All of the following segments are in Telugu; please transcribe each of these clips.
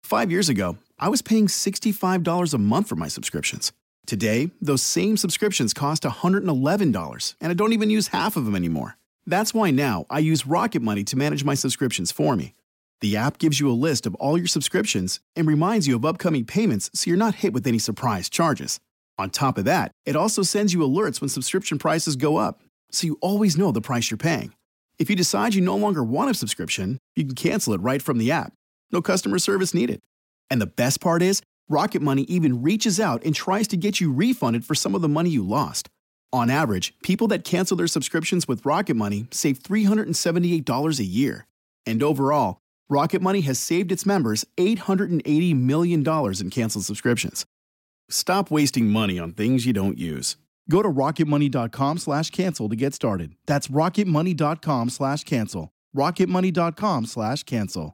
Five years ago, I was paying $65 a month for my subscriptions. Today, those same subscriptions cost $111, and I don't even use half of them anymore. That's why now I use Rocket Money to manage my subscriptions for me. The app gives you a list of all your subscriptions and reminds you of upcoming payments so you're not hit with any surprise charges. On top of that, it also sends you alerts when subscription prices go up, so you always know the price you're paying. If you decide you no longer want a subscription, you can cancel it right from the app. No customer service needed. And the best part is, Rocket Money even reaches out and tries to get you refunded for some of the money you lost. On average, people that cancel their subscriptions with Rocket Money save $378 a year. And overall, Rocket Money has saved its members $880 million in canceled subscriptions. Stop wasting money on things you don't use. Go to rocketmoney.com slash cancel to get started. That's rocketmoney.com slash cancel. rocketmoney.com slash cancel.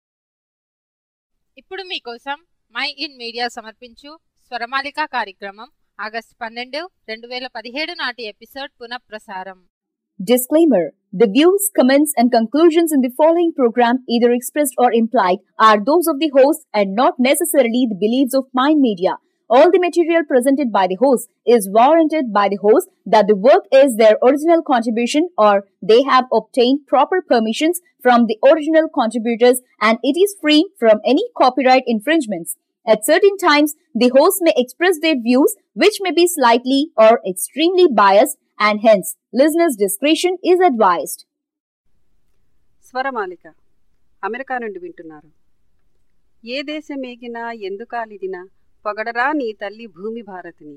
ఇప్పుడు మీకోసం మై ఇన్ మీడియా సమర్పించు స్వరమాలిక కార్యక్రమం ఆగస్టు పన్నెండు రెండు వేల పదిహేడు నాటి ఎపిసోడ్ పునఃప్రసారం Disclaimer The views, comments, and conclusions in the following program, either expressed or implied, are those of the host and not necessarily the beliefs of Mind Media. All the material presented by the host is warranted by the host that the work is their original contribution or they have obtained proper permissions from the original contributors and it is free from any copyright infringements. At certain times, the host may express their views which may be slightly or extremely biased and hence listeners' discretion is advised. Swaramalika America నుండి వింటున్నారు ఏ దేశం ఏగినా ఎందుకాలిడినా పొగడరా నీ తల్లి భూమి భారతిని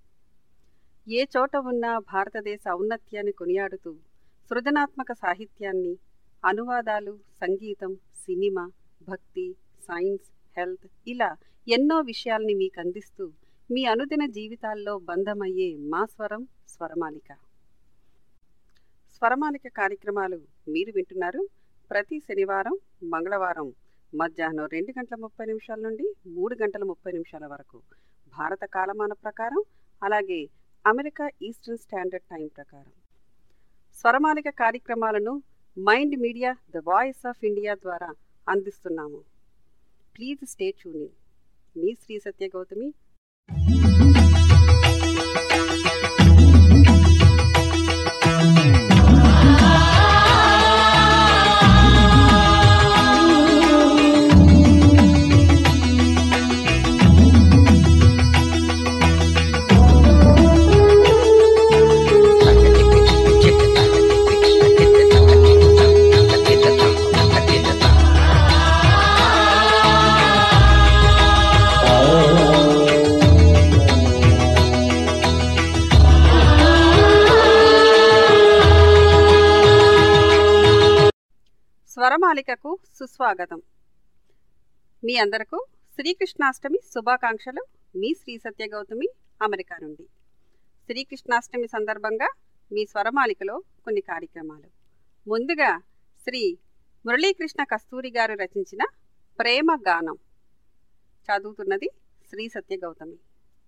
ఏ చోట ఉన్నా భారతదేశ ఔన్నత్యాన్ని కొనియాడుతూ సృజనాత్మక సాహిత్యాన్ని అనువాదాలు సంగీతం సినిమా భక్తి సైన్స్ హెల్త్ ఇలా ఎన్నో విషయాల్ని మీకు అందిస్తూ మీ అనుదిన జీవితాల్లో బంధమయ్యే మా స్వరం స్వరమాలిక స్వరమాలిక కార్యక్రమాలు మీరు వింటున్నారు ప్రతి శనివారం మంగళవారం మధ్యాహ్నం రెండు గంటల ముప్పై నిమిషాల నుండి మూడు గంటల ముప్పై నిమిషాల వరకు భారత కాలమాన ప్రకారం అలాగే అమెరికా ఈస్టర్న్ స్టాండర్డ్ టైం ప్రకారం స్వరమాలిక కార్యక్రమాలను mind media the voice of India ద్వారా అందిస్తున్నాము ప్లీజ్ స్టే ట్యూనింగ్ మీ శ్రీ సత్య గౌతమి స్వరమాలికకు సుస్వాగతం మీ అందరకు శ్రీకృష్ణాష్టమి శుభాకాంక్షలు మీ శ్రీ సత్య గౌతమి అమెరికా నుండి శ్రీకృష్ణాష్టమి సందర్భంగా మీ స్వరమాలికలో కొన్ని కార్యక్రమాలు ముందుగా శ్రీ మురళీకృష్ణ కస్తూరి గారు రచించిన ప్రేమ గానం చదువుతున్నది శ్రీ సత్య గౌతమి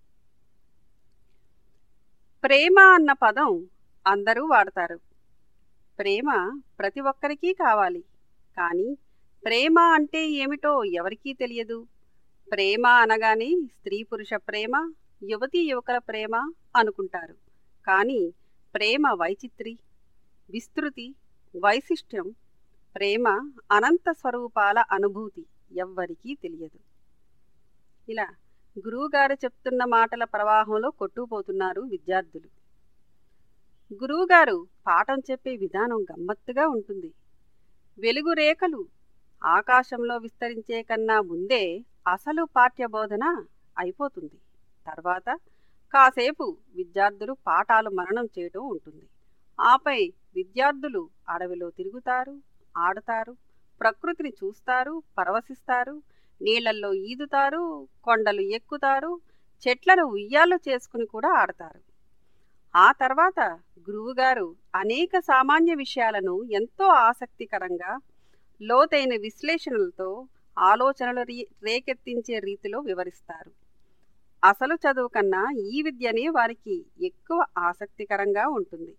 ప్రేమ అన్న పదం అందరూ వాడతారు ప్రేమ ప్రతి ఒక్కరికి కావాలి కానీ ప్రేమ అంటే ఏమిటో ఎవరికీ తెలియదు ప్రేమ అనగానే స్త్రీ పురుష ప్రేమ యువతీ యువకుల ప్రేమ అనుకుంటారు కానీ ప్రేమ వైచిత్రి విస్తృతి వైశిష్ట్యం ప్రేమ అనంత స్వరూపాల అనుభూతి ఎవ్వరికీ తెలియదు ఇలా గురువుగారు చెప్తున్న మాటల ప్రవాహంలో కొట్టుకుపోతున్నారు విద్యార్థులు గురువుగారు పాఠం చెప్పే విధానం గమ్మత్తుగా ఉంటుంది వెలుగు రేఖలు ఆకాశంలో విస్తరించే కన్నా ముందే అసలు పాఠ్యబోధన అయిపోతుంది తర్వాత కాసేపు విద్యార్థులు పాఠాలు మననం చేయటం ఉంటుంది ఆపై విద్యార్థులు అడవిలో తిరుగుతారు ఆడుతారు ప్రకృతిని చూస్తారు పరవశిస్తారు నీళ్లల్లో ఈదుతారు కొండలు ఎక్కుతారు చెట్లను ఉయ్యాలు చేసుకుని కూడా ఆడతారు ఆ తర్వాత గురువుగారు అనేక సామాన్య విషయాలను ఎంతో ఆసక్తికరంగా లోతైన విశ్లేషణలతో ఆలోచనలు రీ- రేకెత్తించే రీతిలో వివరిస్తారు అసలు చదువు కన్నా ఈ విద్యనే వారికి ఎక్కువ ఆసక్తికరంగా ఉంటుంది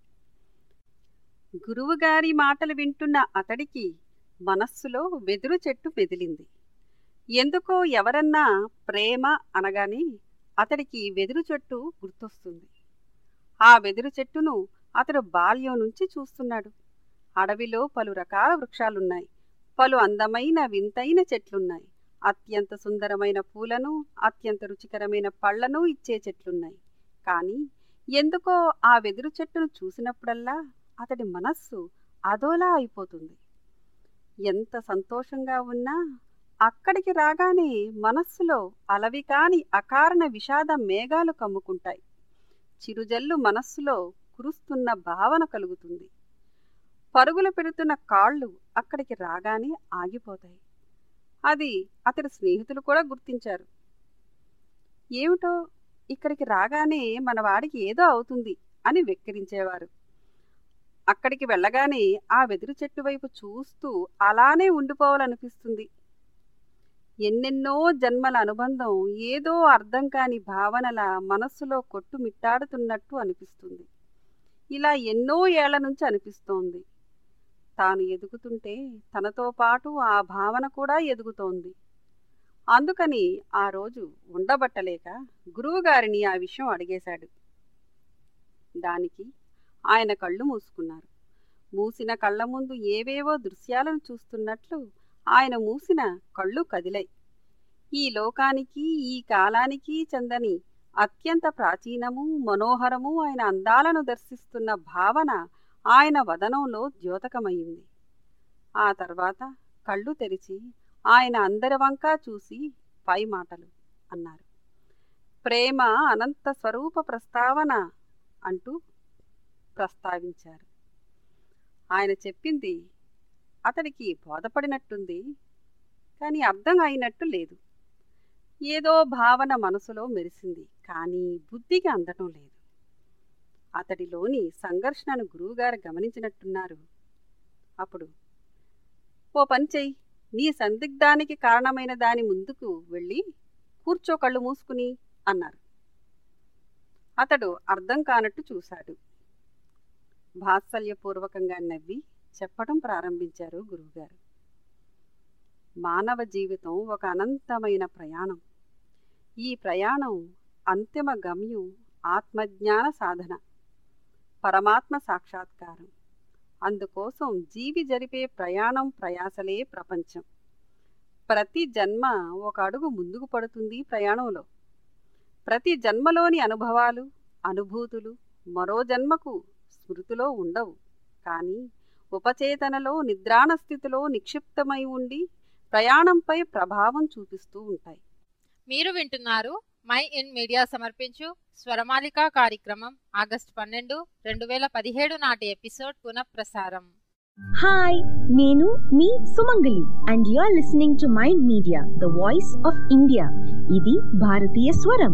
గురువుగారి మాటలు వింటున్న అతడికి మనస్సులో వెదురు చెట్టు మెదిలింది ఎందుకో ఎవరన్నా ప్రేమ అనగానే అతడికి వెదురు చెట్టు గుర్తొస్తుంది ఆ వెదురు చెట్టును అతడు బాల్యం నుంచి చూస్తున్నాడు అడవిలో పలు రకాల వృక్షాలున్నాయి పలు అందమైన వింతైన చెట్లున్నాయి అత్యంత సుందరమైన పూలను అత్యంత రుచికరమైన పళ్లను ఇచ్చే చెట్లున్నాయి కానీ ఎందుకో ఆ వెదురు చెట్టును చూసినప్పుడల్లా అతడి మనస్సు అదోలా అయిపోతుంది ఎంత సంతోషంగా ఉన్నా అక్కడికి రాగానే మనస్సులో అలవి కాని అకారణ విషాద మేఘాలు కమ్ముకుంటాయి చిరుజల్లు మనస్సులో కురుస్తున్న భావన కలుగుతుంది పరుగులు పెడుతున్న కాళ్ళు అక్కడికి రాగానే ఆగిపోతాయి అది అతడి స్నేహితులు కూడా గుర్తించారు ఏమిటో ఇక్కడికి రాగానే మన వాడికి ఏదో అవుతుంది అని వెక్కిరించేవారు అక్కడికి వెళ్ళగానే ఆ వెదురు చెట్టు వైపు చూస్తూ అలానే ఉండిపోవాలనిపిస్తుంది ఎన్నెన్నో జన్మల అనుబంధం ఏదో అర్థం కాని భావనల మనస్సులో కొట్టుమిట్టాడుతున్నట్టు అనిపిస్తుంది ఇలా ఎన్నో ఏళ్ల నుంచి అనిపిస్తోంది తాను ఎదుగుతుంటే తనతో పాటు ఆ భావన కూడా ఎదుగుతోంది అందుకని ఆ రోజు ఉండబట్టలేక గురువుగారిని ఆ విషయం అడిగేశాడు దానికి ఆయన కళ్ళు మూసుకున్నారు మూసిన కళ్ళ ముందు ఏవేవో దృశ్యాలను చూస్తున్నట్లు ఆయన మూసిన కళ్ళు కదిలై ఈ లోకానికి ఈ కాలానికి చెందని అత్యంత ప్రాచీనము మనోహరము ఆయన అందాలను దర్శిస్తున్న భావన ఆయన వదనంలో ద్యోతకమయ్యింది ఆ తర్వాత కళ్ళు తెరిచి ఆయన అందరి వంకా చూసి పై మాటలు అన్నారు ప్రేమ అనంత స్వరూప ప్రస్తావన అంటూ ప్రస్తావించారు ఆయన చెప్పింది అతడికి బోధపడినట్టుంది కానీ అర్థం అయినట్టు లేదు ఏదో భావన మనసులో మెరిసింది కానీ బుద్ధికి అందటం లేదు అతడిలోని సంఘర్షణను గురువుగారు గమనించినట్టున్నారు అప్పుడు ఓ పని చెయ్యి నీ సందిగ్ధానికి కారణమైన దాని ముందుకు వెళ్ళి కూర్చో కళ్ళు మూసుకుని అన్నారు అతడు అర్థం కానట్టు చూశాడు వాత్సల్యపూర్వకంగా నవ్వి చెప్పడం ప్రారంభించారు గురువుగారు మానవ జీవితం ఒక అనంతమైన ప్రయాణం ఈ ప్రయాణం అంతిమ గమ్యం ఆత్మజ్ఞాన సాధన పరమాత్మ సాక్షాత్కారం అందుకోసం జీవి జరిపే ప్రయాణం ప్రయాసలే ప్రపంచం ప్రతి జన్మ ఒక అడుగు ముందుకు పడుతుంది ప్రయాణంలో ప్రతి జన్మలోని అనుభవాలు అనుభూతులు మరో జన్మకు స్మృతిలో ఉండవు కానీ ఉపచేతనలో నిద్రాణ స్థితిలో నిక్షిప్తమై ఉండి ప్రయాణంపై ప్రభావం చూపిస్తూ ఉంటాయి మీరు వింటున్నారు మై ఇన్ మీడియా సమర్పించు స్వరమాలిక కార్యక్రమం ఆగస్టు పన్నెండు రెండు వేల పదిహేడు నాటి ఎపిసోడ్ పునఃప్రసారం హాయ్ నేను మీ Sumangali and you are listening to mind media the voice of India ఇది భారతీయ స్వరం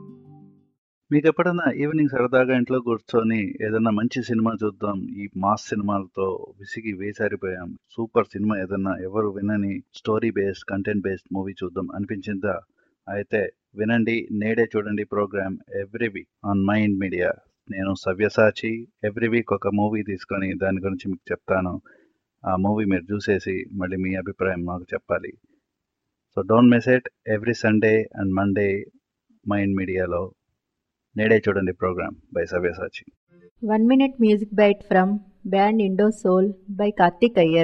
మీకు ఎప్పుడైనా ఈవినింగ్ సరదాగా ఇంట్లో కూర్చొని ఏదైనా మంచి సినిమా చూద్దాం ఈ మాస్ సినిమాలతో విసిగి వేసారిపోయాం సూపర్ సినిమా ఏదైనా ఎవరు వినని story based content based movie చూద్దాం అనిపించిందా అయితే వినండి నేడే చూడండి program every week on mind media నేను సవ్యసాచి ఎవ్రీ వీక్ ఒక మూవీ తీసుకొని దాని గురించి మీకు చెప్తాను ఆ మూవీ మీరు చూసేసి మళ్ళీ మీ అభిప్రాయం మాకు చెప్పాలి so don't miss it every Sunday and Monday mind మీడియాలో నేడే చూడండి program by Savyasachi One minute music bite from band Indo Soul by Karthik Iyer.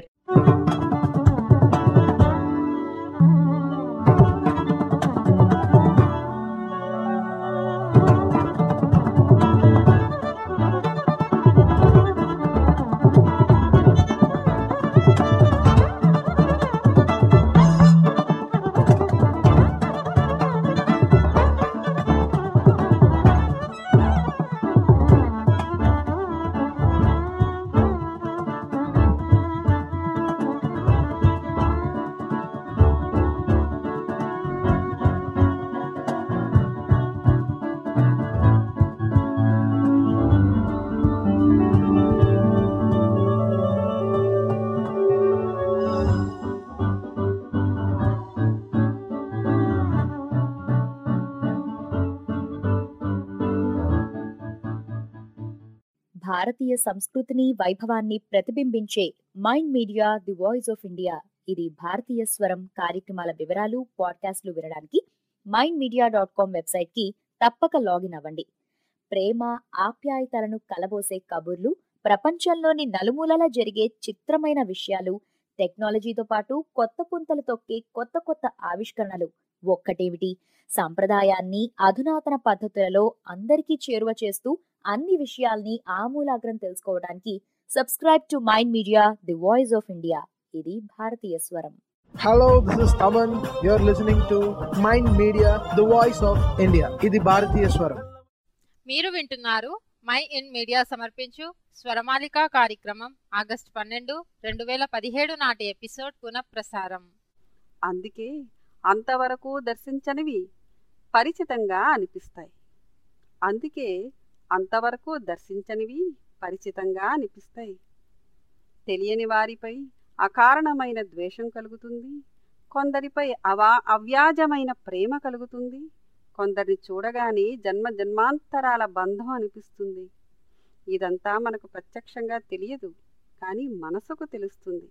భారతీయ సంస్కృతిని వైభవాన్ని ప్రతిబింబించే mind media the voice of India ఇది భారతీయ స్వరం కార్యక్రమాల వివరాలు పాడ్కాస్ట్లు వినడానికి మైండ్ మీడియా డాట్ కామ్ వెబ్సైట్కి తప్పక లాగిన్ అవ్వండి ప్రేమ ఆప్యాయతలను కలబోసే కబుర్లు ప్రపంచంలోని నలుమూలలా జరిగే చిత్రమైన విషయాలు టెక్నాలజీతో పాటు కొత్త పుంతలు తొక్కే కొత్త కొత్త ఆవిష్కరణలు ఒక్కటేమిటి సంప్రదాయాన్ని అధునాతన పద్ధతులలో అందరికీ చేరువ చేస్తూ అన్ని విషయాల్ని ఆమూలాగ్రం తెలుసుకోవడానికి subscribe to mind media the voice of India ఇది భారతీయ స్వరం Hello, this is Taman. You're listening to Mind Media, the voice of India. ఇది భారతీయ స్వరం మీరు వింటున్నారు మై ఇన్ మీడియా సమర్పించు స్వరమాలిక కార్యక్రమం ఆగస్టు పన్నెండు రెండు వేల పదిహేడు నాటి ఎపిసోడ్ పునఃప్రసారం అందుకే అంతవరకు దర్శించనివి పరిచితంగా అనిపిస్తాయి అందుకే అంతవరకు దర్శించనివి పరిచితంగా అనిపిస్తాయి తెలియని వారిపై అకారణమైన ద్వేషం కలుగుతుంది కొందరిపై అవా అవ్యాజమైన ప్రేమ కలుగుతుంది కొందరిని చూడగానే జన్మ జన్మాంతరాల బంధం అనిపిస్తుంది ఇదంతా మనకు ప్రత్యక్షంగా తెలియదు కానీ మనసుకు తెలుస్తుంది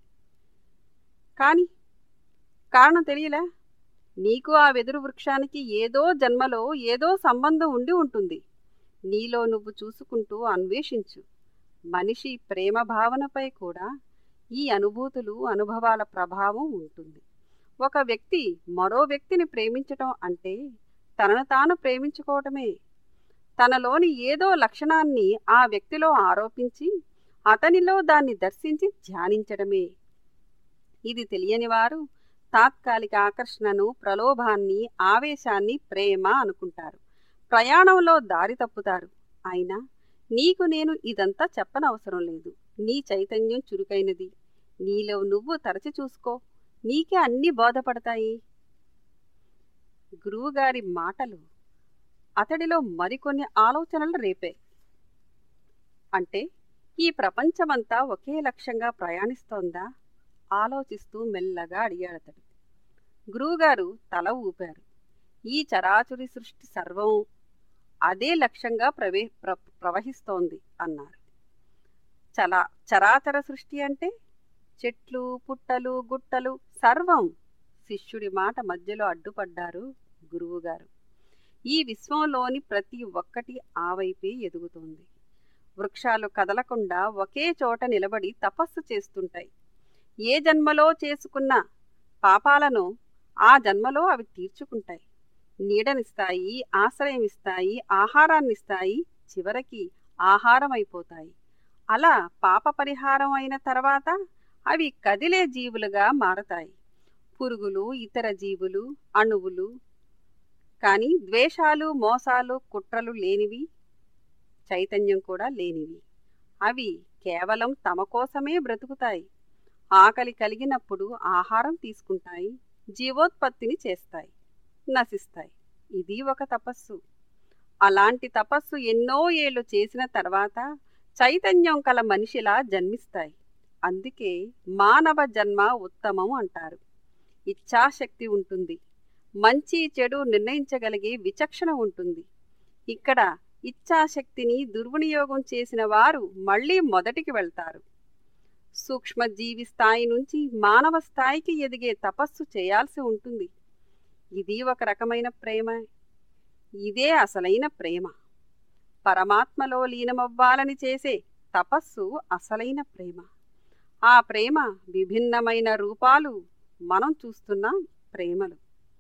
కానీ కారణం తెలియలే నీకు ఆ వెదురు వృక్షానికి ఏదో జన్మలో ఏదో సంబంధం ఉండి ఉంటుంది నీలో నువ్వు చూసుకుంటూ అన్వేషించు మనిషి ప్రేమ భావనపై కూడా ఈ అనుభూతులు అనుభవాల ప్రభావం ఉంటుంది ఒక వ్యక్తి మరో వ్యక్తిని ప్రేమించటం అంటే తనను తాను ప్రేమించుకోవటమే తనలోని ఏదో లక్షణాన్ని ఆ వ్యక్తిలో ఆరోపించి అతనిలో దాన్ని దర్శించి ధ్యానించడమే ఇది తెలియని వారు తాత్కాలిక ఆకర్షణను ప్రలోభాన్ని ఆవేశాన్ని ప్రేమ అనుకుంటారు ప్రయాణంలో దారి తప్పుతారు అయినా నీకు నేను ఇదంతా చెప్పనవసరం లేదు నీ చైతన్యం చురుకైనది నీలో నువ్వు తరచి చూసుకో నీకే అన్నీ బోధపడతాయి గురువుగారి మాటలు అతడిలో మరికొన్ని ఆలోచనలు రేపాయి అంటే ఈ ప్రపంచమంతా ఒకే లక్ష్యంగా ప్రయాణిస్తోందా ఆలోచిస్తూ మెల్లగా అడిగాడతడు గురువుగారు తల ఊపారు ఈ చరాచురి సృష్టి సర్వం అదే లక్ష్యంగా ప్రవే ప్ర ప్రవహిస్తోంది అన్నారు చలా చరాచర సృష్టి అంటే చెట్లు పుట్టలు గుట్టలు సర్వం శిష్యుడి మాట మధ్యలో అడ్డుపడ్డారు గురువుగారు ఈ విశ్వంలోని ప్రతి ఒక్కటి ఆ వైపే ఎదుగుతోంది వృక్షాలు కదలకుండా ఒకే చోట నిలబడి తపస్సు చేస్తుంటాయి ఏ జన్మలో చేసుకున్న పాపాలను ఆ జన్మలో అవి తీర్చుకుంటాయి నీడనిస్తాయి ఆశ్రయమిస్తాయి ఆహారాన్నిస్తాయి చివరికి ఆహారం అయిపోతాయి అలా పాప పరిహారం అయిన తర్వాత అవి కదిలే జీవులుగా మారతాయి పురుగులు ఇతర జీవులు అణువులు కానీ ద్వేషాలు మోసాలు కుట్రలు లేనివి చైతన్యం కూడా లేనివి అవి కేవలం తమ కోసమే బ్రతుకుతాయి ఆకలి కలిగినప్పుడు ఆహారం తీసుకుంటాయి జీవోత్పత్తిని చేస్తాయి నశిస్తాయి ఇది ఒక తపస్సు అలాంటి తపస్సు ఎన్నో ఏళ్ళు చేసిన తర్వాత చైతన్యం కల మనిషిలా జన్మిస్తాయి అందుకే మానవ జన్మ ఉత్తమం అంటారు ఇచ్ఛాశక్తి ఉంటుంది మంచి చెడు నిర్ణయించగలిగే విచక్షణ ఉంటుంది ఇక్కడ ఇచ్ఛాశక్తిని దుర్వినియోగం చేసిన వారు మళ్ళీ మొదటికి వెళ్తారు సూక్ష్మజీవి స్థాయి నుంచి మానవ స్థాయికి ఎదిగే తపస్సు చేయాల్సి ఉంటుంది ఇది ఒక రకమైన ప్రేమ ఇదే అసలైన ప్రేమ పరమాత్మలో లీనమవ్వాలని చేసే తపస్సు అసలైన ప్రేమ ఆ ప్రేమ విభిన్నమైన రూపాలు మనం చూస్తున్న ప్రేమలు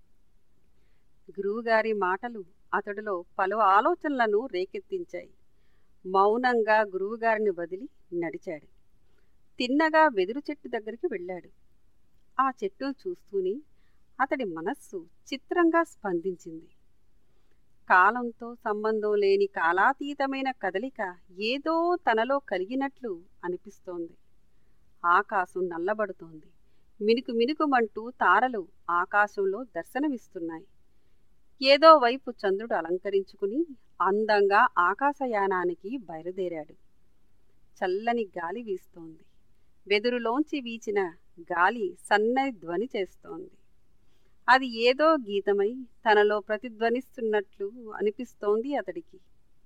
గురువుగారి మాటలు అతడిలో పలు ఆలోచనలను రేకెత్తించాయి మౌనంగా గురువుగారిని వదిలి నడిచాడు తిన్నగా వెదురు చెట్టు దగ్గరికి వెళ్ళాడు ఆ చెట్టును చూస్తూనే అతడి మనస్సు చిత్రంగా స్పందించింది కాలంతో సంబంధం లేని కాలాతీతమైన కదలిక ఏదో తనలో కలిగినట్లు అనిపిస్తోంది ఆకాశం నల్లబడుతోంది మినుకు మినుకుమంటూ తారలు ఆకాశంలో దర్శనమిస్తున్నాయి ఏదో వైపు చంద్రుడు అలంకరించుకుని అందంగా ఆకాశయానానికి బయలుదేరాడు చల్లని గాలి వీస్తోంది వెదురులోంచి వీచిన గాలి సన్నని ధ్వని చేస్తోంది అది ఏదో గీతమై తనలో ప్రతిధ్వనిస్తున్నట్లు అనిపిస్తోంది అతడికి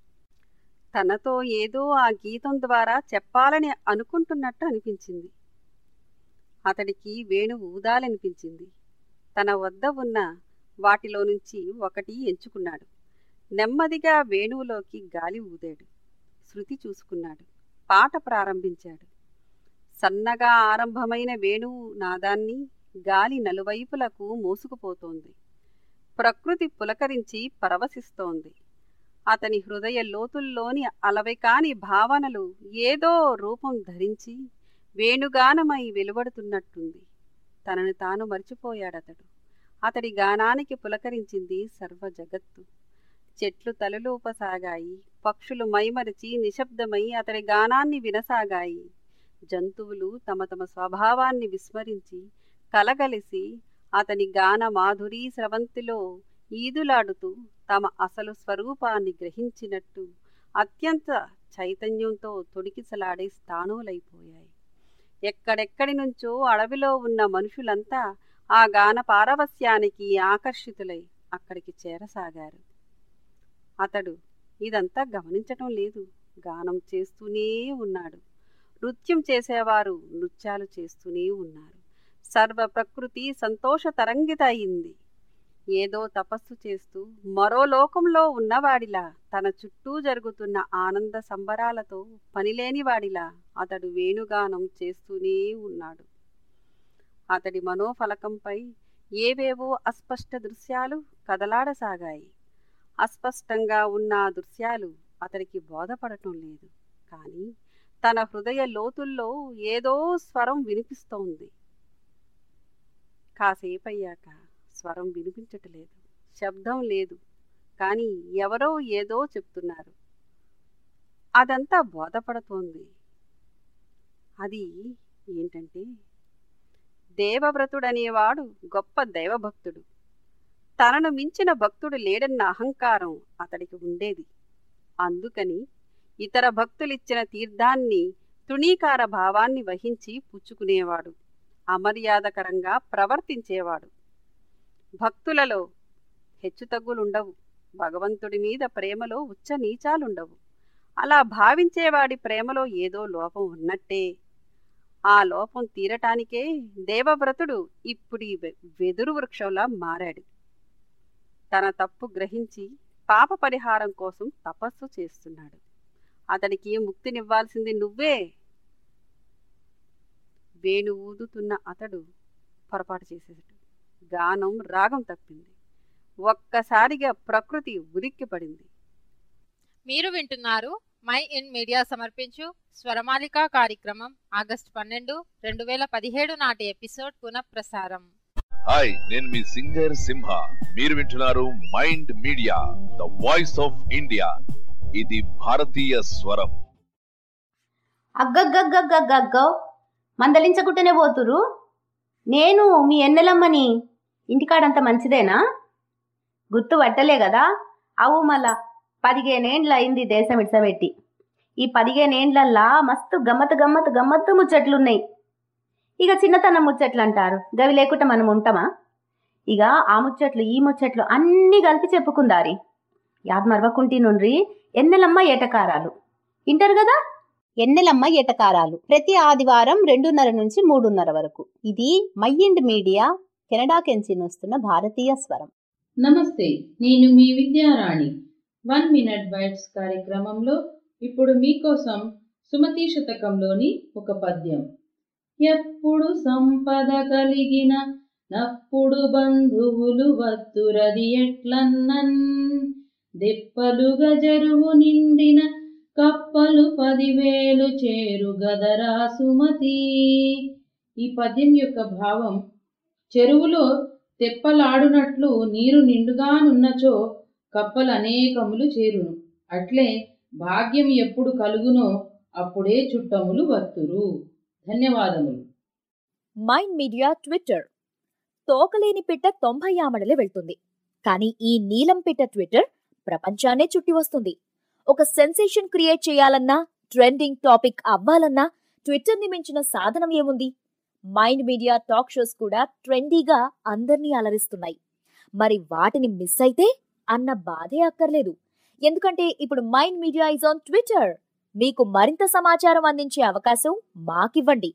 తనతో ఏదో ఆ గీతం ద్వారా చెప్పాలని అనుకుంటున్నట్టు అనిపించింది అతడికి వేణువు ఊదాలనిపించింది తన వద్ద ఉన్న వాటిలో నుంచి ఒకటి ఎంచుకున్నాడు నెమ్మదిగా వేణువులోకి గాలి ఊదాడు శృతి చూసుకున్నాడు పాట ప్రారంభించాడు సన్నగా ఆరంభమైన వేణువు నాదాన్ని గాలి నలువైపులకు మోసుకుపోతోంది ప్రకృతి పులకరించి పరవశిస్తోంది అతని హృదయ లోతుల్లోని అలవైకాని భావనలు ఏదో రూపం ధరించి వేణుగానమై వెలువడుతున్నట్టుంది తనను తాను మర్చిపోయాడతడు అతడి గానానికి పులకరించింది సర్వ జగత్తు చెట్లు తలలూపసాగాయి పక్షులు మైమరిచి నిశ్శబ్దమై అతడి గానాన్ని వినసాగాయి జంతువులు తమ తమ స్వభావాన్ని విస్మరించి కలగలిసి అతని గాన మాధురీ స్రవంతిలో ఈదులాడుతూ తమ అసలు స్వరూపాన్ని గ్రహించినట్టు అత్యంత చైతన్యంతో తొడికిసలాడే స్థాణువులైపోయాయి ఎక్కడెక్కడి నుంచో అడవిలో ఉన్న మనుషులంతా ఆ గాన పారవస్యానికి ఆకర్షితులై అక్కడికి చేరసాగారు అతడు ఇదంతా గమనించటం లేదు గానం చేస్తూనే ఉన్నాడు నృత్యం చేసేవారు నృత్యాలు చేస్తూనే ఉన్నారు సర్వ ప్రకృతి సంతోష తరంగిత అయింది ఏదో తపస్సు చేస్తూ మరో లోకంలో ఉన్నవాడిలా తన చుట్టూ జరుగుతున్న ఆనంద సంబరాలతో పనిలేనివాడిలా అతడు వేణుగానం చేస్తూనే ఉన్నాడు అతడి మనోఫలకంపై ఏవేవో అస్పష్ట దృశ్యాలు కదలాడసాగాయి అస్పష్టంగా ఉన్న ఆ దృశ్యాలు అతడికి బోధపడటం లేదు కానీ తన హృదయ లోతుల్లో ఏదో స్వరం వినిపిస్తోంది కాసేపయ్యాక స్వరం వినిపించటలేదు శబ్దం లేదు కానీ ఎవరో ఏదో చెప్తున్నారు అదంతా బోధపడుతోంది అది ఏంటంటే దేవవ్రతుడనేవాడు గొప్ప దైవభక్తుడు తనను మించిన భక్తుడు లేడన్న అహంకారం అతడికి ఉండేది అందుకని ఇతర భక్తులిచ్చిన తీర్థాన్ని తృణీకార భావాన్ని వహించి పుచ్చుకునేవాడు అమర్యాదకరంగా ప్రవర్తించేవాడు భక్తులలో హెచ్చుతగ్గులుండవు భగవంతుడి మీద ప్రేమలో ఉచ్చ నీచాలుండవు అలా భావించేవాడి ప్రేమలో ఏదో లోపం ఉన్నట్టే ఆ లోపం తీరటానికే దేవవ్రతుడు ఇప్పుడీ వెదురు వృక్షంలా మారాడు తన తప్పు గ్రహించి పాప పరిహారం కోసం తపస్సు చేస్తున్నాడు అతడికి ముక్తినివ్వాల్సింది నువ్వే వేణు ఊదుతున్న అతడు పొరపాటు చేసేసాడు గానం రాగం తప్పింది ఒక్కసారిగా ప్రకృతి ఉలిక్కిపడింది మీరు వింటున్నారు మై ఇన్ మీడియా సమర్పించు స్వరమాలిక కార్యక్రమం ఆగస్టు పన్నెండు రెండు వేల పదిహేడు నాటి ఎపిసోడ్ పునఃప్రసారం హాయ్ నేను మీ సింగర్ సింహ మీరు వింటున్నారు mind media the voice of India ఇది భారతీయ స్వరం అగ్గగ్గగ్గగ్గగ్గో మందలించకుంటేనే పోతురు నేను మీ ఎన్నెలమ్మని ఇంటికాడంత మంచిదేనా గుర్తు పట్టలే కదా అవు మళ్ళా పదిహేనేండ్ల అయింది దేశం ఇడ్సబెట్టి ఈ పదిహేనేండ్లల్లా మస్తు గమ్మత్ గమ్మత్ గమ్మత్తు ముచ్చట్లున్నాయి ఇక చిన్నతనం ముచ్చట్లు అంటారు గవి లేకుండా మనం ఉంటామా ఇక ఆ ముచ్చట్లు ఈ ముచ్చట్లు అన్నీ కలిపి చెప్పుకుందారి యాద్ మరవకుంటి నుండ్రి ఎన్నెలమ్మ ఏటకారాలు ఇంటారు కదా ఎన్నెలమ్మ ఎటకారాలు ప్రతి ఆదివారం రెండున్నర నుంచి మూడున్నర వరకు ఇది మైండ్ మీడియా కెనడా కెంచి వస్తున్న భారతీయ స్వరం నమస్తే నేను మీ విద్యారాణి వన్ మినిట్ బైట్స్ కార్యక్రమంలో ఇప్పుడు మీకోసం సుమతి శతకంలోని ఒక పద్యం ఎప్పుడు సంపద కలిగిన నప్పుడు బంధువులు వత్తురది ఎట్లన్నన్ దెప్పలుగా జరువు నిండిన కప్పలు పదివేలు చేరు గదరా సుమతి ఈ పద్యం యొక్క భావం చెరువులో తెప్పలాడునట్లు నీరు నిండుగానున్నచో కప్పలు అనేకములు చేరును అట్లే భాగ్యం ఎప్పుడు కలుగునో అప్పుడే చుట్టములు వత్తురు ధన్యవాదములు మైండ్ మీడియా ట్విట్టర్ తోకలేని పిట్ట తొంభై ఆమడలే వెళ్తుంది కానీ ఈ నీలం పిట్ట ట్విట్టర్ ప్రపంచాన్నే చుట్టి వస్తుంది ఒక సెన్సేషన్ క్రియేట్ చేయాలన్నా ట్రెండింగ్ టాపిక్ అవ్వాలన్నా ట్విట్టర్ని మించిన సాధనం ఏముంది మైండ్ మీడియా టాక్ షోస్ కూడా ట్రెండీగా అందర్నీ అలరిస్తున్నాయి మరి వాటిని మిస్ అయితే అన్న బాధే అక్కర్లేదు ఎందుకంటే ఇప్పుడు mind media is on Twitter మీకు మరింత సమాచారం అందించే అవకాశం మాకివ్వండి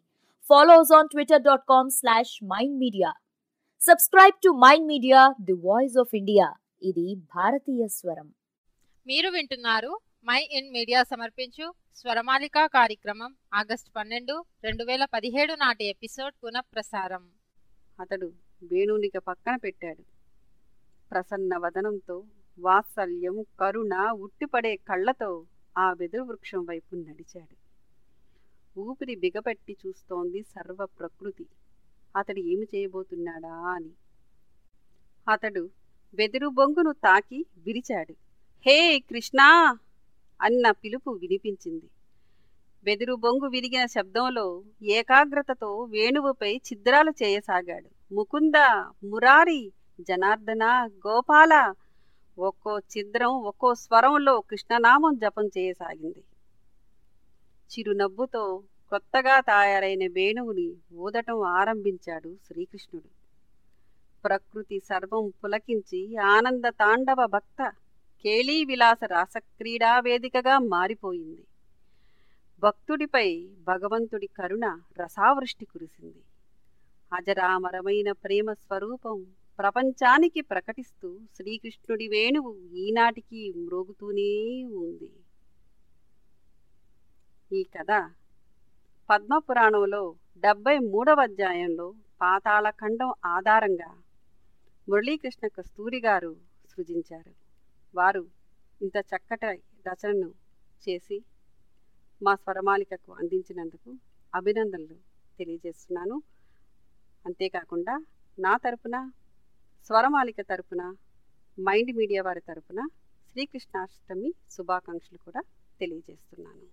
Follow us on twitter.com slash mindmedia. Subscribe to Mind Media, the voice of India. ఇది భారతీయ స్వరం మీరు వింటున్నారు మై ఇన్ మీడియా సమర్పించు స్వరమాలిక కార్యక్రమం ఆగస్టు పన్నెండు రెండు వేల పదిహేడు నాటి ఎపిసోడ్ పునఃప్రసారం అతడు వేణునిక పక్కన పెట్టాడు ప్రసన్న వదనంతో వాత్సల్యం కరుణ ఉట్టిపడే కళ్ళతో ఆ వెదురు వృక్షం వైపు నడిచాడు ఊపిరి బిగపట్టి చూస్తోంది సర్వ ప్రకృతి అతడు ఏమి చేయబోతున్నాడా అని అతడు వెదురు బొంగును తాకి విరిచాడు హే కృష్ణా అన్న పిలుపు వినిపించింది వెదురు బొంగు విరిగిన శబ్దంలో ఏకాగ్రతతో వేణువుపై ఛిద్రాలు చేయసాగాడు ముకుంద మురారి జనార్దన గోపాల ఒక్కో ఛిద్రం ఒక్కో స్వరంలో కృష్ణనామం జపం చేయసాగింది చిరునవ్వుతో కొత్తగా తయారైన వేణువుని ఊదటం ఆరంభించాడు శ్రీకృష్ణుడు ప్రకృతి సర్వం పులకించి ఆనంద తాండవ భక్త కేళీ విలాస రాసక్రీడా వేదికగా మారిపోయింది భక్తుడిపై భగవంతుడి కరుణ రసావృష్టి కురిసింది అజరామరమైన ప్రేమ స్వరూపం ప్రపంచానికి ప్రకటిస్తూ శ్రీకృష్ణుడి వేణువు ఈనాటికి మ్రోగుతూనే ఉంది ఈ కథ పద్మపురాణంలో డెబ్బై మూడవ అధ్యాయంలో పాతాళఖండం ఆధారంగా మురళీకృష్ణ కస్తూరి గారు సృజించారు వారు ఇంత చక్కటి రచనను చేసి మా స్వరమాలికకు అందించినందుకు అభినందనలు తెలియజేస్తున్నాను అంతేకాకుండా నా తరపున స్వరమాలిక తరపున మైండ్ మీడియా వారి తరపున శ్రీకృష్ణాష్టమి శుభాకాంక్షలు కూడా తెలియజేస్తున్నాను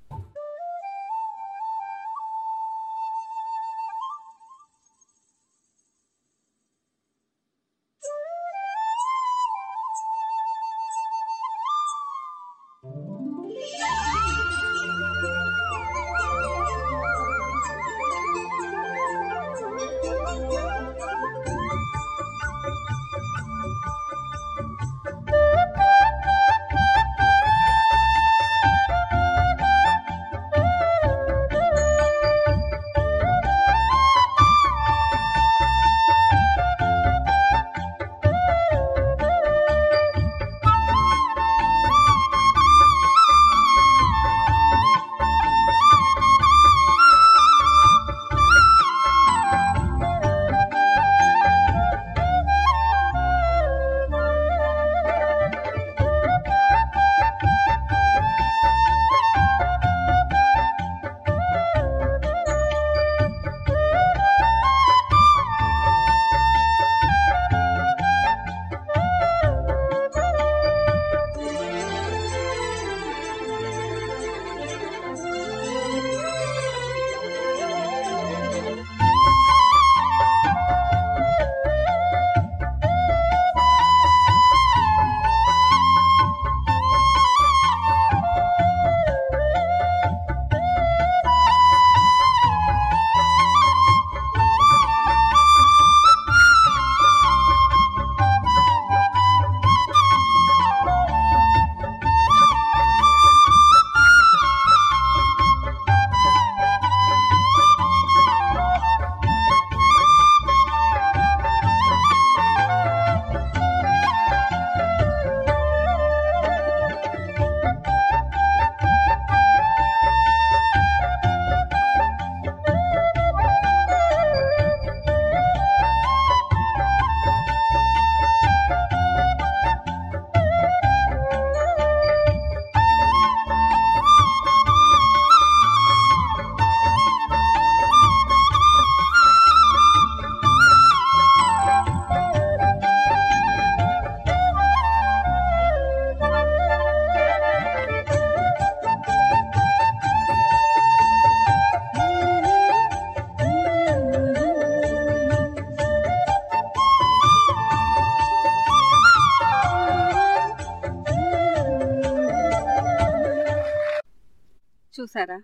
చూసారా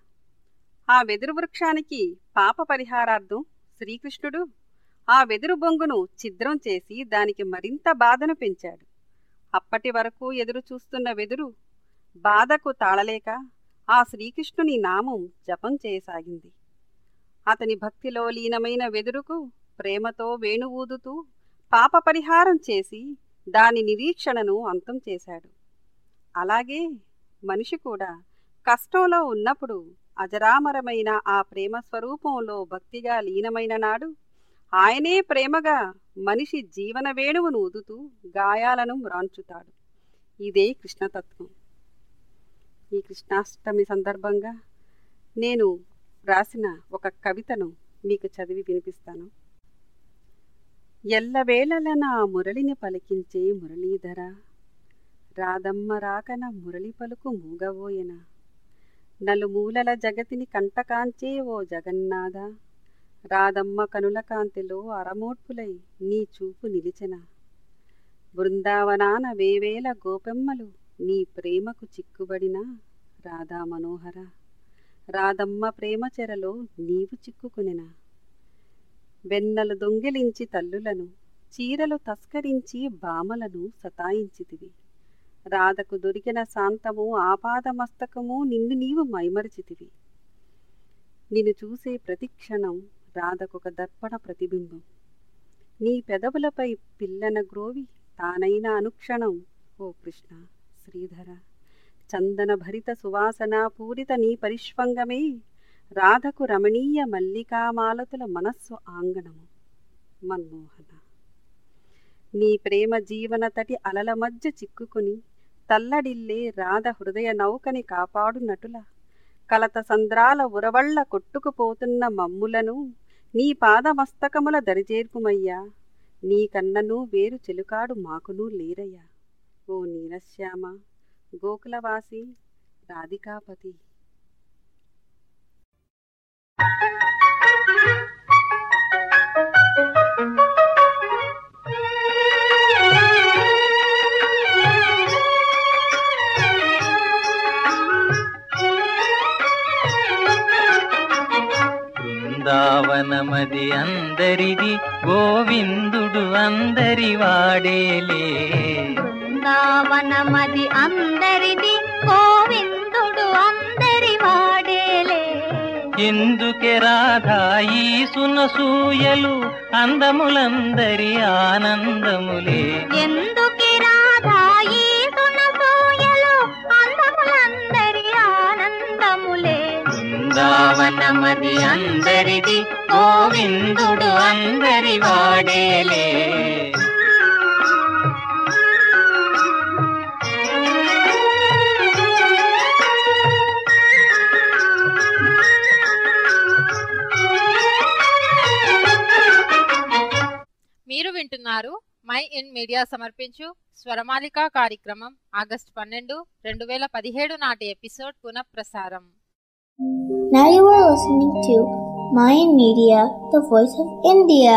ఆ వెదురు వృక్షానికి పాప పరిహారార్థం శ్రీకృష్ణుడు ఆ వెదురు బొంగును ఛిద్రం చేసి దానికి మరింత బాధను పెంచాడు అప్పటి వరకు ఎదురు చూస్తున్న వెదురు బాధకు తాళలేక ఆ శ్రీకృష్ణుని నామం జపం చేయసాగింది అతని భక్తిలో లీనమైన వెదురుకు ప్రేమతో వేణు ఊదుతూ పాప పరిహారం చేసి దాని నిరీక్షణను అంతం చేశాడు అలాగే మనిషి కూడా కష్టంలో ఉన్నప్పుడు అజరామరమైన ఆ ప్రేమ స్వరూపంలో భక్తిగా లీనమైన నాడు ఆయనే ప్రేమగా మనిషి జీవన వేణువును ఊదుతూ గాయాలను మ్రాంచుతాడు ఇదే కృష్ణతత్వం ఈ కృష్ణాష్టమి సందర్భంగా నేను రాసిన ఒక కవితను మీకు చదివి వినిపిస్తాను ఎల్లవేళల నా మురళిని పలికించే మురళీధర రాదమ్మ రాకన మురళి పలుకు మూగవోయన నలుమూలల జగతిని కంటకాంచే ఓ జగన్నాథ రాదమ్మ కనుల కాంతిలో అరమోడ్పులై నీ చూపు నిలిచెన బృందావనాన వేవేల గోపెమ్మలు నీ ప్రేమకు చిక్కుబడిన రాధా మనోహర రాదమ్మ ప్రేమ చెరలో నీవు చిక్కుకునెనా వెన్నలు దొంగిలించి తల్లులను చీరలు తస్కరించి బామలను సతాయించితివి రాధకు దొరికిన శాంతము ఆపాదమస్తకము నిన్ను నీవు మైమరిచితివి నిన్ను చూసే ప్రతిక్షణం రాధకొక దర్పణ ప్రతిబింబం నీ పెదవులపై పిల్లన గ్రోవి తానైన అనుక్షణం ఓ కృష్ణ శ్రీధర చందన భరిత సువాసన పూరిత నీ పరిష్వంగమే రాధకు రమణీయ మల్లికామాలతుల మనస్సు ఆంగణము మన్మోహన నీ ప్రేమ జీవన తటి అలల మధ్య చిక్కుకుని తల్లడిల్లే రాధ హృదయ నౌకని కాపాడునటుల కలత సంద్రాల ఉరవళ్ళ కొట్టుకుపోతున్న మమ్ములను నీ పాదమస్తకముల దరిచేర్పుమయ్యా నీ కన్నను వేరు చెలుకాడు మాకును లేరయ్యా ఓ నీలశ్యామ గోకులవాసి రాధికాపతి బృందావనమది అందరిది గోవిందుడు అందరి వాడేలే బృందావనమది అందరిది గోవిందుడు అందరి వాడేలే ఎందుకే రాధా ఈ సునసూయలు అందములందరి ఆనందములే ఎందుకి రాధా ఈ సునసూయలు అందములందరి ఆనందములే బృందావనమది అందరిది గోవిందుడు అందరి వాడేలే మీరు వింటున్నారు మై ఇన్ మీడియా సమర్పించు స్వరమాలిక కార్యక్రమం ఆగస్టు పన్నెండు రెండు వేల పదిహేడు నాటి ఎపిసోడ్ పునఃప్రసారం Now you are listening to Mayan Media, the voice of India.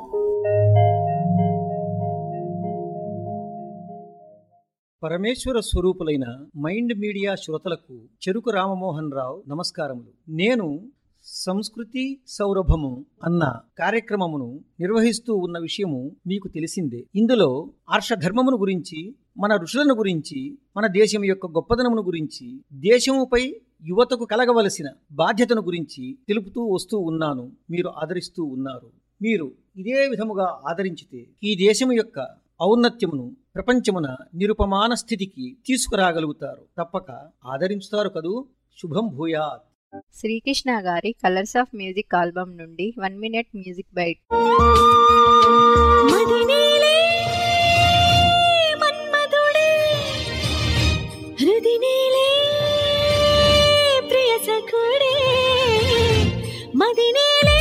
పరమేశ్వర స్వరూపులైన మైండ్ మీడియా శ్రోతలకు చెరుకు రామమోహన్ రావు నమస్కారములు నేను సంస్కృతి సౌరభము అన్న కార్యక్రమమును నిర్వహిస్తూ ఉన్న విషయము మీకు తెలిసిందే ఇందులో ఆర్షధర్మమును గురించి మన ఋషులను గురించి మన దేశం యొక్క గొప్పదనమును గురించి దేశముపై యువతకు కలగవలసిన బాధ్యతను గురించి తెలుపుతూ వస్తూ ఉన్నాను మీరు ఆదరిస్తూ ఉన్నారు మీరు ఇదే విధముగా ఆదరించితే ఈ దేశము యొక్క ఔన్నత్యమును ప్రపంచమున నిరుపమాన స్థితికి తీసుకురాగలుగుతారు తప్పక ఆదరించుతారు కదూ శుభం భూయాత్ శ్రీకృష్ణ గారి కలర్స్ ఆఫ్ మ్యూజిక్ ఆల్బమ్ నుండి వన్ మినిట్ మ్యూజిక్ బైట్ మదినేలే మన్మధుడే హృదినేలే ప్రియ సఖుడే మదినేలే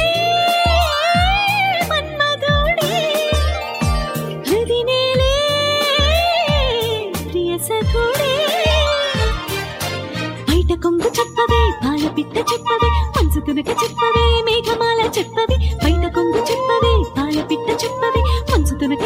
మన్మధుడే హృదినేలే ప్రియ సఖుడే బయట కొంగు చెప్పవే పాల పిట్ట చెప్పవే మనసు తునక చెప్పవే మేఘమాల చెప్పవే బయట కొంగు చెప్పవే పాల పిట్ట చెప్పవే మనసు తునక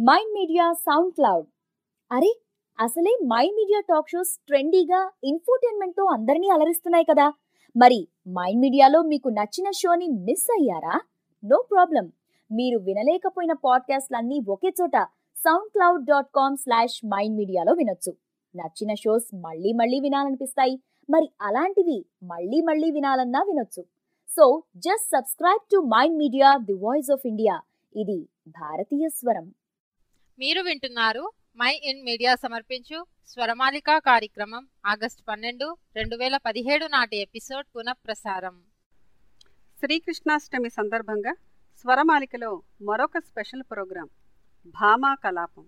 మైండ్ మీడియా సౌండ్ క్లౌడ్ అరే అసలే మైండ్ మీడియా టాక్ షోస్ ట్రెండీగా ఇన్ఫోటైన్మెంట్ తో అందరినీ అలరిస్తున్నాయి కదా మరి మైండ్ మీడియాలో మీకు నచ్చిన షోని మిస్ అయ్యారా నో ప్రాబ్లం మీరు వినలేకపోయిన పాడ్కాస్ట్లన్నీ ఒకే చోట SoundCloud dot com slash mind మీడియాలో వినొచ్చు నచ్చిన షోస్ మళ్ళీ మళ్ళీ వినాలనిపిస్తాయి మరి అలాంటివి మళ్ళీ మళ్ళీ వినాలన్నా వినొచ్చు so just subscribe to mind media the voice of India ఇది భారతీయ స్వరం మీరు వింటున్నారు మై ఇన్ మీడియా సమర్పించు స్వరమాలిక కార్యక్రమం ఆగస్టు పన్నెండు రెండు వేల పదిహేడు నాటి ఎపిసోడ్ పునఃప్రసారం శ్రీకృష్ణాష్టమి సందర్భంగా స్వరమాలికలో మరొక స్పెషల్ ప్రోగ్రాం భామా కలాపం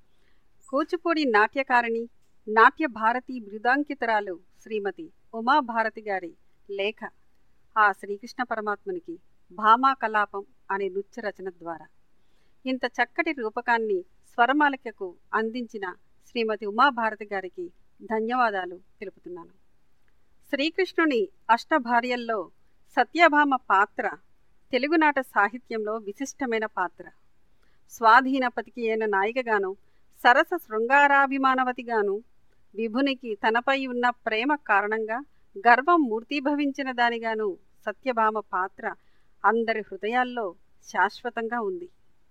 కూచిపూడి నాట్యకారిణి నాట్య భారతి బృదాంకితరాలు శ్రీమతి ఉమాభారతి గారి లేఖ ఆ శ్రీకృష్ణ పరమాత్మునికి భామా కలాపం అనే నృత్య రచన ద్వారా ఇంత చక్కటి రూపకాన్ని స్వరమాలికకు అందించిన శ్రీమతి ఉమాభారతి గారికి ధన్యవాదాలు తెలుపుతున్నాను శ్రీకృష్ణుని అష్టభార్యల్లో సత్యభామ పాత్ర తెలుగునాట సాహిత్యంలో విశిష్టమైన పాత్ర స్వాధీనపతికి అయిన నాయికగాను సరస శృంగారాభిమానవతిగాను విభునికి తనపై ఉన్న ప్రేమ కారణంగా గర్వం మూర్తీభవించిన దానిగాను సత్యభామ పాత్ర అందరి హృదయాల్లో శాశ్వతంగా ఉంది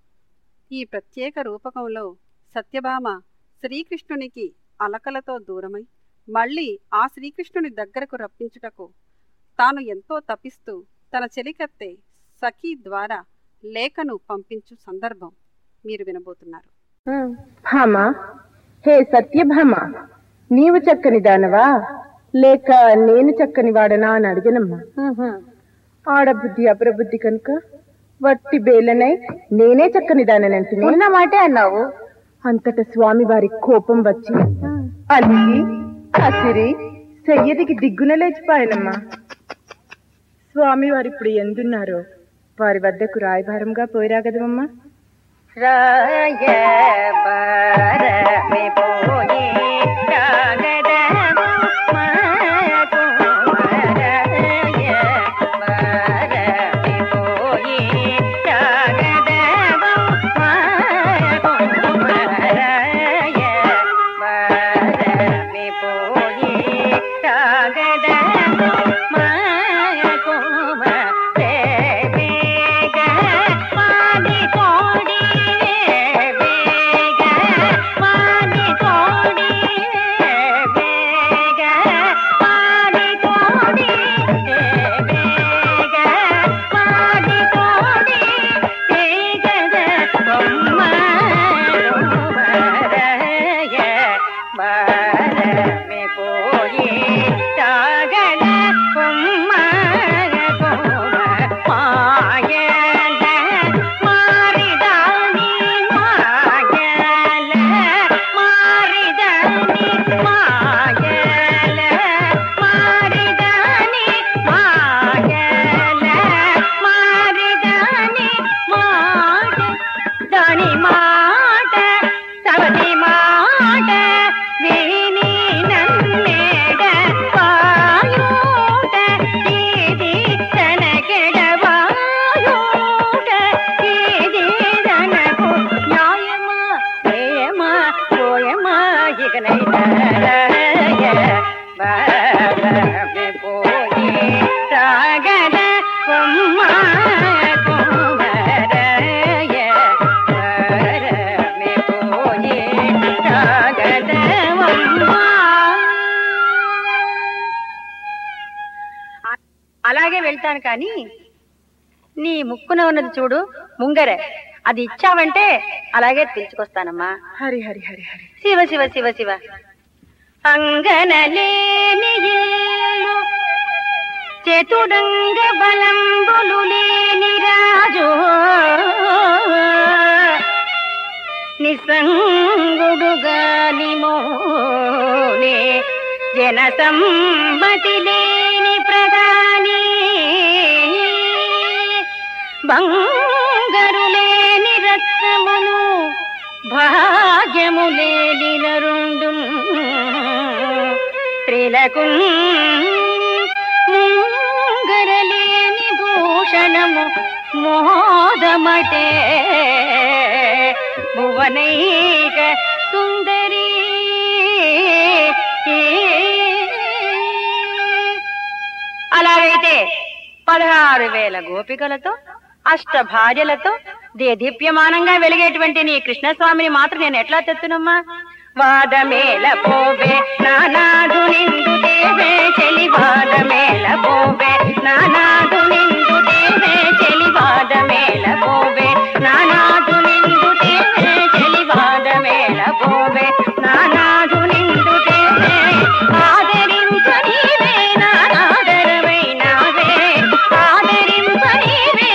ఈ ప్రత్యేక రూపకంలో సత్యభామ శ్రీకృష్ణునికి అలకలతో దూరమై మళ్ళీ ఆ శ్రీకృష్ణుని దగ్గరకు రప్పించుటకు తాను ఎంతో తపిస్తూ తన చెలికత్తె సఖీ ద్వారా లేఖను పంపించు సందర్భం మీరు వినబోతున్నారు భామ హే సత్యభామ నీవు చక్కని దానవా లేక నేను చక్కని వాడనా అని అడిగనమ్మా ఆడబుద్ధి అప్రబుద్ధి కనుక వట్టి బేలనై నేనే చక్కని దాననంటిని ఉన్న మాటే అన్నావు అంతట స్వామి వారి కోపం వచ్చి అలిగి కసిరి చెయ్యదికి దిగ్గున లేచిపోయానమ్మా స్వామి వారు ఇప్పుడు ఎందున్నారో వారి వద్దకు రాయభారంగా పోయిరాగదమ్మా రాయబరమే పోయే రాగదము మాకుమరయబరమే పోయే రాగదము మాకుమరయబరమే పోయే రాగదము మాకుమ దేవేగ పాది కోడి వేగ పాది కోడి వేగ పాది కోడి వేగ పాది కోడి వేగద బొమ్మరయ బారమే పోయి తాగల బొమ్మర బొమ్మ మాయల మారిదాని మాయల మారిదాని మాయల మారిదాని మాయల మారిదాని మాట దాని మాట సవతి మాట విని నన్నేడ వాయుట ఇది తనకెడవాయుట ఇది తనకు న్యాయమా ప్రేమా పోయమా ఇకనైతరయ బాలమే పోయి రాగద కొమ్మ కుమరయ బాలమే పోయి రాగద అలాగే వెళ్తాను కానీ నీ ముక్కున ఉన్నది చూడు ముంగరే అది ఇచ్చావంటే అలాగే పిలుచుకొస్తానమ్మా హరి హరి హరి హరి శివ శివ శివ శివ అంగనలేని ఇల్లు చతురంగ బలంబులు లేని రాజు నిసంగుడుగాని మోనే జన సమ్మతి లేని ప్రధాని బంగరు లేని రత్నమును భాగ్యము లేని నరుండు స్త్రీలకు ముంగరలేని భూషణము మోదమటే భువనైక సుందరి అలాగైతే పదహారు వేల గోపికలతో అష్ట భార్యలతో దేదీప్యమానంగా వెలిగేటువంటి నీ కృష్ణస్వామిని మాత్రం నేను ఎట్లా తెత్తునమ్మా వాదమేల పోవే నానాదు నిండు దేవే చెలి వాదమేల పోవే నానాదు నిండు దేవే చెలి వాదమేల పోవే నానాదు నిండు దేవే చెలి వాదమేల పోవే నానాదు నిండు దేవే ఆదరించ నీవే నానాదరవైనావే ఆదరింప నీవే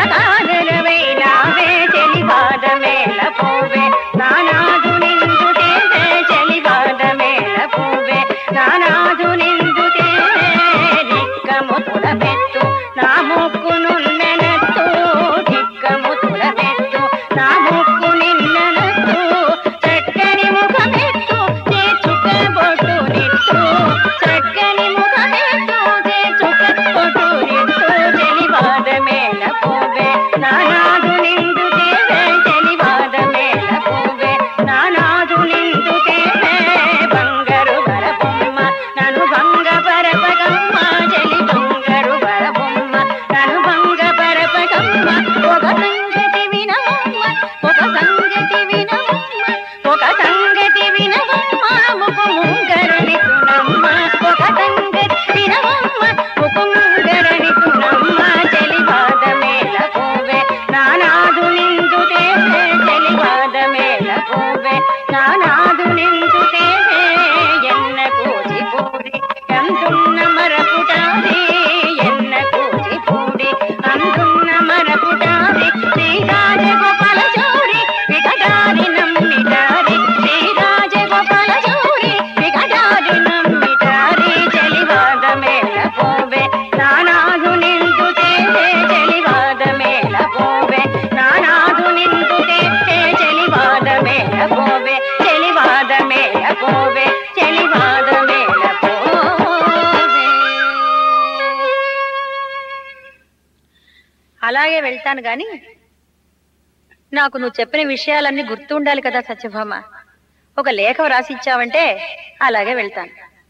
నానాదరవైనావే చెలివాదమేల పోవే నానాదు నిందు దేవే చెలివాదమేల పోవే నానాదు నిందు దేవే నిక్కము తులపెట్టు నా ముక్కు నున్నెనత్తు నిక్కము తులపెట్టు నా ముక్కు నిన్ననత్తు చక్కని ముఖమెట్టు చేచుక బొట్టు నిట్టు చక్కని ముఖమెట్టు చేచుక బొట్టు నిట్టు చెలివాద మేల పోవే నానాదు నిందు దేవే చెలివాద మేల పోవే నానాదు నిందు దేవే బంగారు వర బొమ్మ నన్ను భంగ పరపగమ్మ చెలి బంగారు వర బొమ్మ నన్ను భంగ పరపగమ్మ ఒక సంగతి వినమ్మ ఒక సంగతి వినమ్మ ఒక సంగతి వినవమ్మ ముకు ముంగరని తునమ్మ ఒక సంగతి వినవమ్మ ముకు ముంగరని తునమ్మ చెలివాద మేల పోవే నానాదు నిందు దేవే చెలివాద మేల పోవే నానాదు నిందు దేవే ఎన్న కోజి పూడి అందున్న మరపుటాది ఎన్న కోజి పూడి అందున్న మరపుటాది శ్రీరాజ గోపాల చౌరి వికటారి నమ్మిటారి శ్రీరాజ గోపాల చౌరి వికటారి నమ్మిటారి చెలివాద మేల పోవే నానాదు నిందు దేవే చెలివాద మేల పోవే నానాదు నిందు దేవే చెలివాద మేల పోవే చెలివాద మేల పోవే చెలివాద మేల పోవే అలాగే వెళ్తాను గాని నాకు నువ్వు చెప్పిన విషయాలన్నీ గుర్తుండాలి కదా సత్యభామ ఒక లేఖ వ్రాసి ఇచ్చావంటే అలాగే వెళ్తాను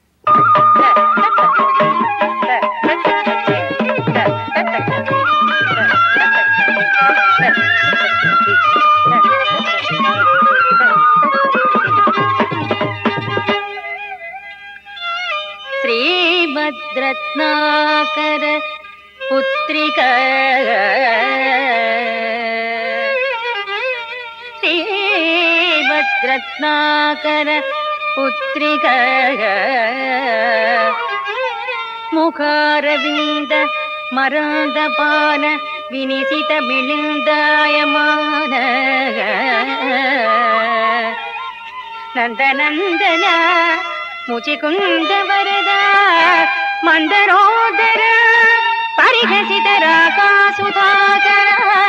శ్రీభద్రత్నాకర పుత్రిక శ్రీభద్రత్నాకర పుత్రిక ముఖారవింద మరాదపాన వినిసిత మిళిందాయమాన నందనందన ముచికుంద వరద మందరోదర పరిహసిత రాకాసుధాకర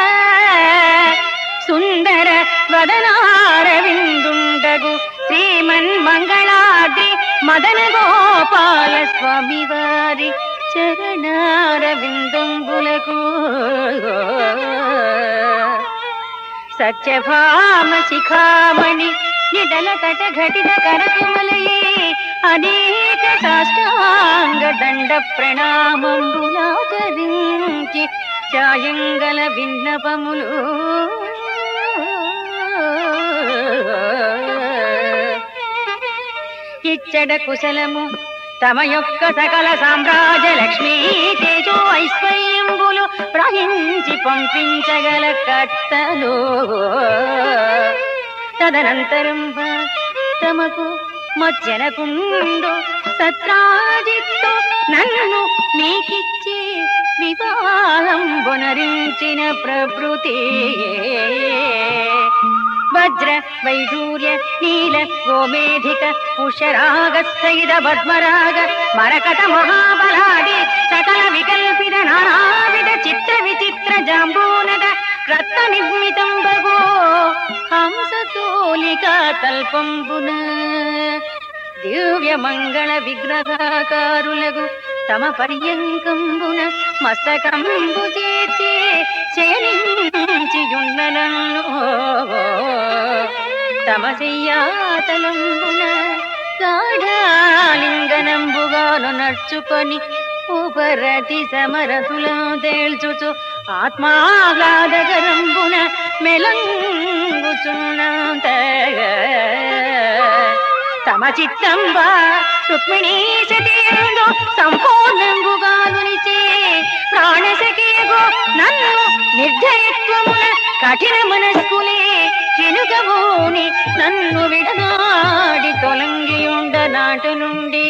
సుందర వదనారవిందుండగు శ్రీమన్ మంగళాద్రి మదన గోపాల స్వామి వారి చరణారవిందంబులకు సత్యభామ శిఖామణి నిడల తట ఘటిత కరకుమలయే అనేక సాష్టాంగ దండ ప్రణామంబులాచరించి ఛాయంగల విన్నపములు ఇచ్చడ కుశలము తమ యొక్క సకల సామ్రాజ్య లక్ష్మీ తేజో ఐశ్వర్యంబులు ప్రహించి పంపించగల కర్తలు తదనంతరం తమకు మజ్జనకుండు సత్రాజిత్తు నన్ను నీకిచ్చి వివాహం పునరించిన ప్రకృతి వజ్ర వైడూర్య నీల గోమేధిక పుష్యరాగ సైద పద్మరాగ మరకట మహాబలాది సకల వికల్పిత నానావిధ చిత్ర విచిత్ర జాంబూనద రత్న నిర్మితం భగో హంసతోలిక తల్పంబున దివ్య మంగళ విగ్రహాకారులకు తమ పర్యంకంబున మస్తకంబు చేర్చి శయనించియున్న నన్ను తమ చెయ్యాతలంబున గాఢాలింగనంబుగాను నడుచుకొని ఉపరతి సమరతులను తేల్చుచు ఆత్మాహ్లాదకరంబున మెలంగుచున్నంత తమ చిత్తంబా రుక్మిణీ సతీందు సంపూర్ణంబుగా గురిచే ప్రాణసఖియగు నన్ను నిర్దయత్వమున కఠిన మనస్కులే చినుకబోని నన్ను విడనాడి తొలంగియుండ నాటు నుండి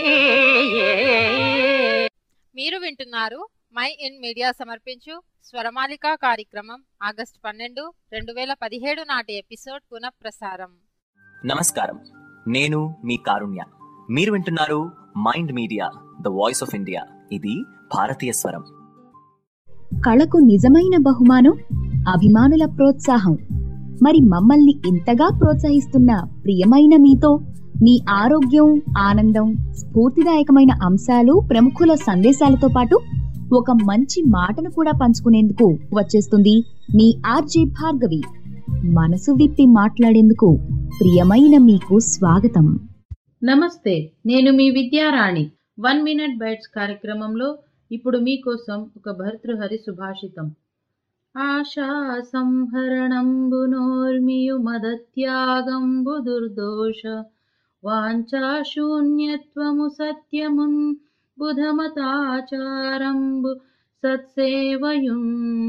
మీరు వింటున్నారు మై ఇన్ మీడియా సమర్పించు స్వరమాలిక కార్యక్రమం ఆగస్టు పన్నెండు రెండు వేల పదిహేడు నాటి ఎపిసోడ్ పునఃప్రసారం నమస్కారం నేను మీ కారుణ్య మీరు వింటున్నారు mind media the voice of India ఇది భారతీయ స్వరం కళకు నిజమైన బహుమానం అభిమానుల ప్రోత్సాహం మరి మమ్మల్ని ఇంతగా ప్రోత్సహిస్తున్న ప్రియమైన మీతో మీ ఆరోగ్యం ఆనందం స్ఫూర్తిదాయకమైన అంశాలు ప్రముఖుల సందేశాలతో పాటు ఒక మంచి మాటను కూడా పంచుకునేందుకు వచ్చేస్తుంది మీ ఆర్జే భార్గవి మనసు విప్పి మాట్లాడేందుకు ప్రియమైన మీకు స్వాగతం నమస్తే నేను మీ విద్యారాణి వన్ మినిట్ బైట్స్ కార్యక్రమంలో ఇప్పుడు మీకోసం ఒక భర్తృహరి సుభాషితం ఆశా సంహరణంబునోర్మియు మదత్యాగంబు దుర్దోష వాంఛాశూన్యత్వము సత్యమున్ బుధమతాచారంబు సత్సేవయున్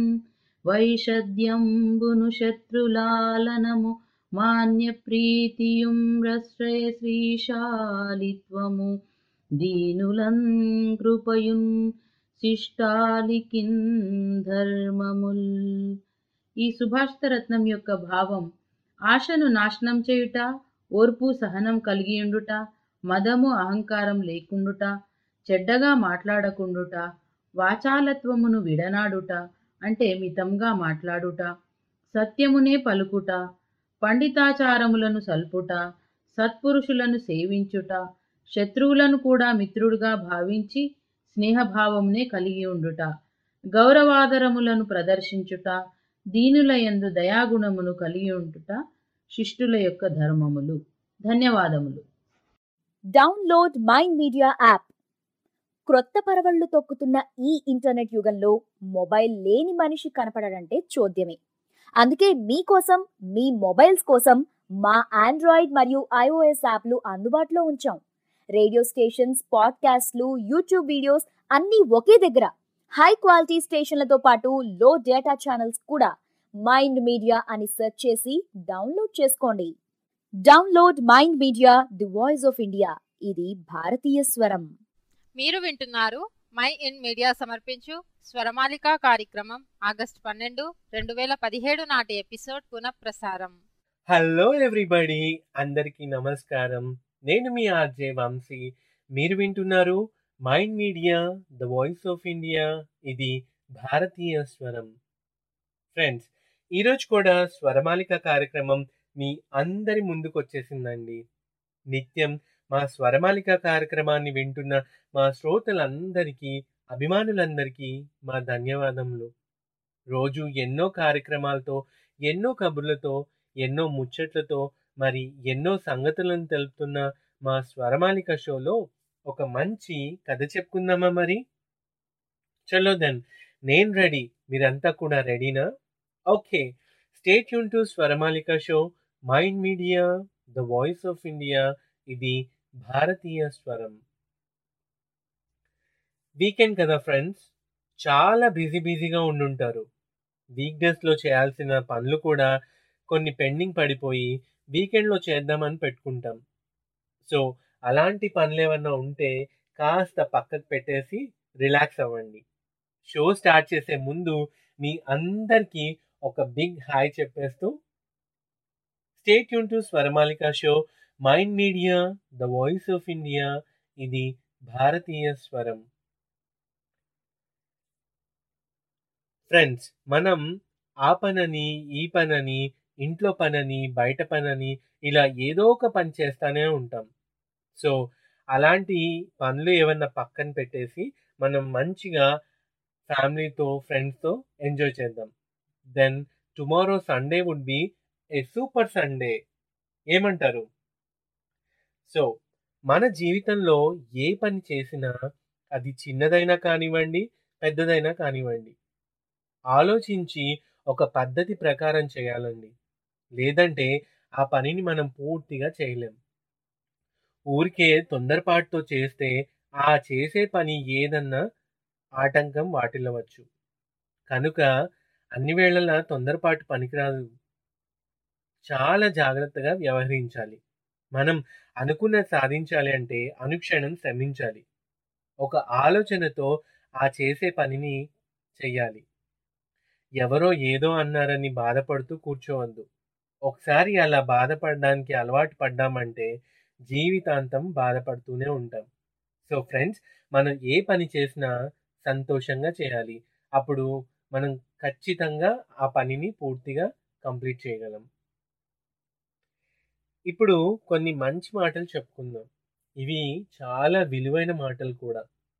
వైషద్యంబును శత్రులాలనము మాన్య ప్రీతియుం రశ్రయ శ్రీశాలిత్వము దీనులం కృపయున్ శిష్టాలికిన్ ధర్మముల్ ఈ సుభాషిత రత్నం యొక్క భావం ఆశను నాశనం చేయుట ఓర్పు సహనం కలిగియుండుట మదము అహంకారం లేకుండుట చెడ్డగా మాట్లాడకుండుట వాచాలత్వమును విడనాడుట అంటే మితంగా మాట్లాడుట సత్యమునే పలుకుట పండితాచారములను సల్పుట సత్పురుషులను సేవించుట శత్రువులను కూడా మిత్రుడుగా భావించి స్నేహభావమునే కలిగి ఉండుట గౌరవాదరములను ప్రదర్శించుట దీనుల యందు దయాగుణమును కలిగి ఉంటుట శిష్టుల యొక్క ధర్మములు ధన్యవాదములు డౌన్లోడ్ మైండ్ మీడియా యాప్ క్రొత్త పరవళ్లు తొక్కుతున్న ఈ ఇంటర్నెట్ యుగంలో మొబైల్ లేని మనిషి కనపడడంటే చోద్యమే అందుకే మీకోసం మీ మొబైల్స్ కోసం మా ఆండ్రాయిడ్ మరియు ఐఓఎస్ యాప్లు అందుబాటులో ఉంచాం రేడియో స్టేషన్స్ పాడ్కాస్ట్లు యూట్యూబ్ వీడియోస్ అన్నీ ఒకే దగ్గర హై క్వాలిటీ స్టేషన్లతో పాటు లో డేటా ఛానల్స్ కూడా మైండ్ మీడియా అని సెర్చ్ చేసి డౌన్లోడ్ చేసుకోండి download mind media the voice of India ఇది భారతీయ స్వరం మీరు వింటున్నారు మై ఇన్ మీడియా సమర్పించు స్వరమాలిక కార్యక్రమం ఆగస్టు పన్నెండు రెండు వేల పదిహేడు నాటి ఎపిసోడ్ పునఃప్రసారం హలో ఎవ్రీబడి అందరికీ నమస్కారం నేను మీ ఆర్జే వంశీ మీరు వింటున్నారు mind media the voice of India ఇది భారతీయ స్వరం ఫ్రెండ్స్ ఈరోజు కూడా స్వరమాలిక కార్యక్రమం మీ అందరి ముందుకు వచ్చేసిందండి నిత్యం మా స్వరమాలిక కార్యక్రమాన్ని వింటున్న మా శ్రోతలందరికీ అభిమానులందరికీ మా ధన్యవాదములు రోజు ఎన్నో కార్యక్రమాలతో ఎన్నో కబుర్లతో ఎన్నో ముచ్చట్లతో మరి ఎన్నో సంగతులను తెలుపుతున్న మా స్వరమాలిక షోలో ఒక మంచి కథ చెప్పుకుందామా మరి చలో దెన్ నేను రెడీ మీరంతా కూడా రెడీనా ఓకే స్టేట్ యూన్ to Swaramalika show mind media the voice of India ఇది భారతీయ స్వరం వీకెండ్ కదా ఫ్రెండ్స్ చాలా బిజీ బిజీగా ఉండుంటారు వీక్ డేస్లో చేయాల్సిన పనులు కూడా కొన్ని పెండింగ్ పడిపోయి వీకెండ్లో చేద్దామని పెట్టుకుంటాం సో అలాంటి పనులు ఏమన్నా ఉంటే కాస్త పక్కకు పెట్టేసి రిలాక్స్ అవ్వండి షో స్టార్ట్ చేసే ముందు మీ అందరికీ ఒక బిగ్ హాయ్ చెప్పేస్తూ స్టేట్ యూన్ to Swaramalika show mind media the voice of India ఇది భారతీయ స్వరం ఫ్రెండ్స్ మనం ఆ పనని ఈ పనని ఇంట్లో పనని బయట పనని ఇలా ఏదో ఒక పని చేస్తానే ఉంటాం సో అలాంటి పనులు ఏమన్నా పక్కన పెట్టేసి మనం మంచిగా ఫ్యామిలీతో ఫ్రెండ్స్తో ఎంజాయ్ చేద్దాం then tomorrow Sunday would be a super Sunday ఏమంటారు సో మన జీవితంలో ఏ పని చేసినా అది చిన్నదైనా కానివ్వండి పెద్దదైనా కానివ్వండి ఆలోచించి ఒక పద్ధతి ప్రకారం చేయాలండి లేదంటే ఆ పనిని మనం పూర్తిగా చేయలేం ఊరికే తొందరపాటుతో చేస్తే ఆ చేసే పని ఏదన్నా ఆటంకం వాటిల్లవచ్చు కనుక అన్ని వేళలా తొందరపాటు పనికిరాదు చాలా జాగ్రత్తగా వ్యవహరించాలి మనం అనుకున్నది సాధించాలి అంటే అనుక్షణం శ్రమించాలి ఒక ఆలోచనతో ఆ చేసే పనిని చెయ్యాలి ఎవరో ఏదో అన్నారని బాధపడుతూ కూర్చోవద్దు ఒకసారి అలా బాధపడడానికి అలవాటు పడ్డామంటే జీవితాంతం బాధపడుతూనే ఉంటాం సో ఫ్రెండ్స్ మనం ఏ పని చేసినా సంతోషంగా చేయాలి అప్పుడు మనం ఖచ్చితంగా ఆ పనిని పూర్తిగా కంప్లీట్ చేయగలం ఇప్పుడు కొన్ని మంచి మాటలు చెప్పుకుందాం ఇవి చాలా విలువైన మాటలు కూడా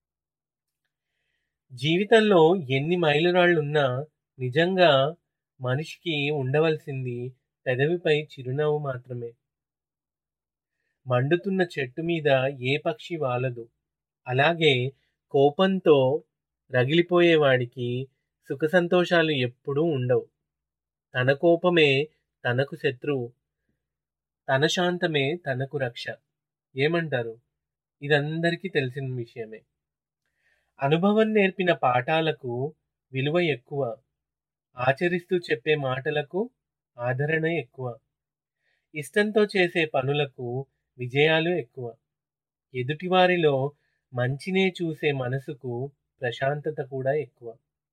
జీవితంలో ఎన్ని మైలురాళ్ళు ఉన్నా నిజంగా మనిషికి ఉండవలసింది పెదవిపై చిరునవ్వు మాత్రమే మండుతున్న చెట్టు మీద ఏ పక్షి వాలదు అలాగే కోపంతో రగిలిపోయేవాడికి సుఖ సంతోషాలు ఎప్పుడూ ఉండవు తన కోపమే తనకు శత్రువు తన శాంతమే తనకు రక్ష ఏమంటారు ఇదందరికీ తెలిసిన విషయమే అనుభవం నేర్పిన పాఠాలకు విలువ ఎక్కువ ఆచరిస్తూ చెప్పే మాటలకు ఆదరణ ఎక్కువ ఇష్టంతో చేసే పనులకు విజయాలు ఎక్కువ ఎదుటివారిలో మంచినే చూసే మనసుకు ప్రశాంతత కూడా ఎక్కువ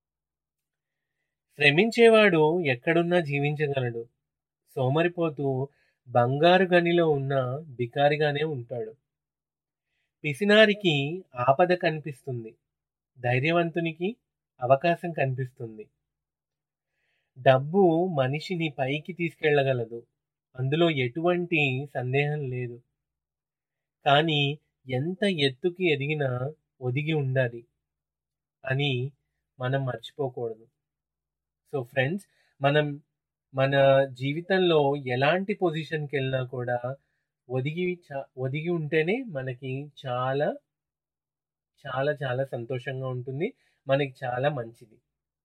శ్రమించేవాడు ఎక్కడున్నా జీవించగలడు సోమరిపోతూ బంగారు గనిలో ఉన్న బికారిగానే ఉంటాడు పిసినారికి ఆపద కనిపిస్తుంది ధైర్యవంతునికి అవకాశం కనిపిస్తుంది డబ్బు మనిషిని పైకి తీసుకెళ్ళగలదు అందులో ఎటువంటి సందేహం లేదు కానీ ఎంత ఎత్తుకి ఎదిగినా ఒదిగి ఉండాలి అని మనం మర్చిపోకూడదు సో ఫ్రెండ్స్ మనం మన జీవితంలో ఎలాంటి పొజిషన్కి వెళ్ళినా కూడా ఒదిగి చా- ఒదిగి ఉంటేనే మనకి చాలా చాలా చాలా సంతోషంగా ఉంటుంది మనకి చాలా మంచిది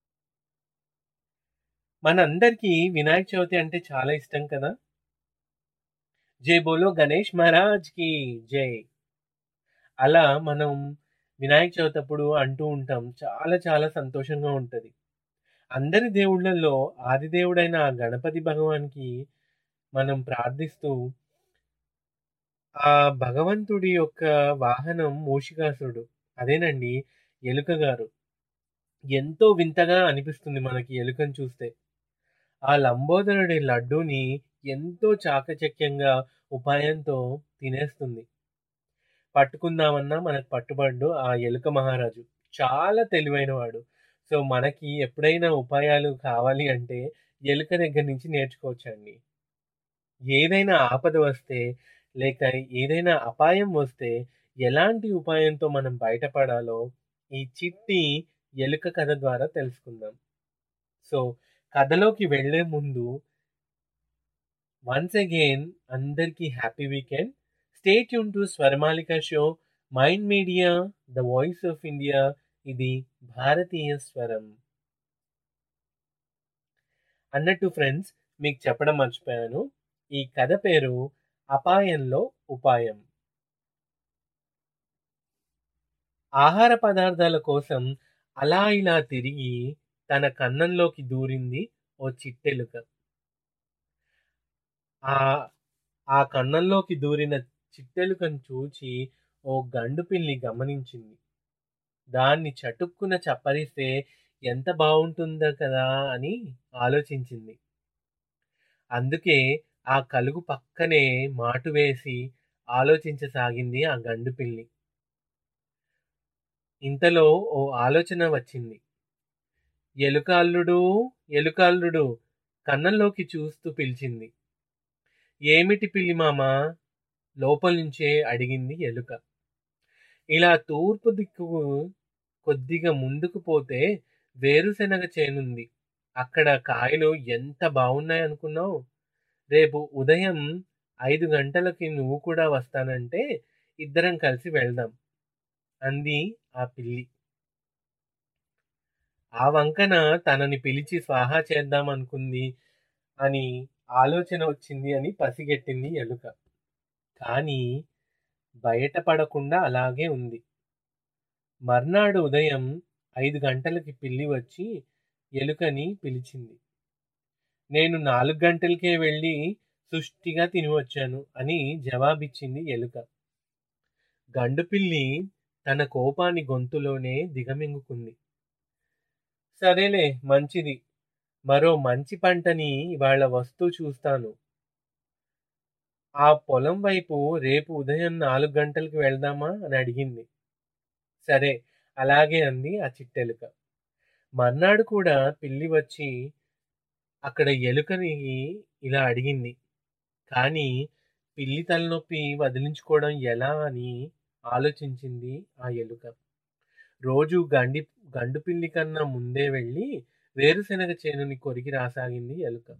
మనందరికీ వినాయక చవితి అంటే చాలా ఇష్టం కదా జై బోలో గణేష్ మహారాజ్ కి జై అలా మనం వినాయక చవితి అప్పుడు అంటూ ఉంటాం చాలా చాలా సంతోషంగా ఉంటుంది అందరి దేవుళ్ళల్లో ఆదిదేవుడైన ఆ గణపతి భగవాన్కి మనం ప్రార్థిస్తూ ఆ భగవంతుడి యొక్క వాహనం మూషికాసురుడు అదేనండి ఎలుక గారు ఎంతో వింతగా అనిపిస్తుంది మనకి ఎలుకను చూస్తే ఆ లంబోదరుడి లడ్డూని ఎంతో చాకచక్యంగా ఉపాయంతో తినేస్తుంది పట్టుకుందామన్నా మనకు పట్టుబడ్డు ఆ ఎలుక మహారాజు చాలా తెలివైనవాడు సో మనకి ఎప్పుడైనా ఉపాయాలు కావాలి అంటే ఎలుక దగ్గర నుంచి నేర్చుకోవచ్చండి ఏదైనా ఆపద వస్తే లేక ఏదైనా అపాయం వస్తే ఎలాంటి ఉపాయంతో మనం బయటపడాలో ఈ చిట్టి ఎలుక కథ ద్వారా తెలుసుకుందాం సో కథలోకి వెళ్లే ముందు వన్స్ అగైన్ అందరికీ happy weekend stay tune to Swaramalika show mind media the voice of India ఇది భారతీయ స్వరం అన్నట్టు ఫ్రెండ్స్ మీకు చెప్పడం మర్చిపోయాను ఈ కథ పేరు అపాయంలో ఉపాయం ఆహార పదార్థాల కోసం అలా ఇలా తిరిగి తన కన్నంలోకి దూరింది ఓ చిట్టెలుక ఆ ఆ కన్నంలోకి దూరిన చిట్టెలుకను చూచి ఓ గండు పిల్లి గమనించింది దాన్ని చటుక్కున చప్పరిస్తే ఎంత బాగుంటుందో కదా అని ఆలోచించింది అందుకే ఆ కలుగు పక్కనే మాటు వేసి ఆలోచించసాగింది ఆ గండు పిల్లి ఇంతలో ఓ ఆలోచన వచ్చింది ఎలుక అల్లుడు ఎలుక అల్లుడు కన్నంలోకి చూస్తూ పిలిచింది ఏమిటి పిల్లి మామ లోపల నుంచే అడిగింది ఎలుక ఇలా తూర్పు దిక్కుకు కొద్దిగా ముందుకు పోతే వేరుశెనగ చేనుంది అక్కడ కాయలు ఎంత బాగున్నాయి అనుకున్నావు రేపు ఉదయం ఐదు గంటలకి నువ్వు కూడా వస్తానంటే ఇద్దరం కలిసి వెళ్దాం అంది ఆ పిల్లి ఆ వంకన తనని పిలిచి స్వాహా చేద్దాం అనుకుంది అని ఆలోచన వచ్చింది అని పసిగట్టింది ఎలుక కానీ బయటపడకుండా అలాగే ఉంది మర్నాడు ఉదయం ఐదు గంటలకి పిల్లి వచ్చి ఎలుకని పిలిచింది నేను నాలుగు గంటలకే వెళ్ళి సుష్టిగా తిని వచ్చాను అని జవాబిచ్చింది ఎలుక గండుపిల్లి తన కోపాన్ని గొంతులోనే దిగమింగుకుంది సరేలే మంచిది మరో మంచి పంటని ఇవాళ వస్తూ చూస్తాను ఆ పొలం వైపు రేపు ఉదయం నాలుగు గంటలకు వెళ్దామా అని అడిగింది సరే అలాగే అంది ఆ చిట్టెలుక మర్నాడు కూడా పిల్లి వచ్చి అక్కడ ఎలుకని ఇలా అడిగింది కానీ పిల్లి తలనొప్పి వదిలించుకోవడం ఎలా అని ఆలోచించింది ఆ ఎలుక రోజు గండి గండు పిల్లి కన్నా ముందే వెళ్ళి వేరుశెనగ చేనుని కొరికి రాసాగింది ఎలుక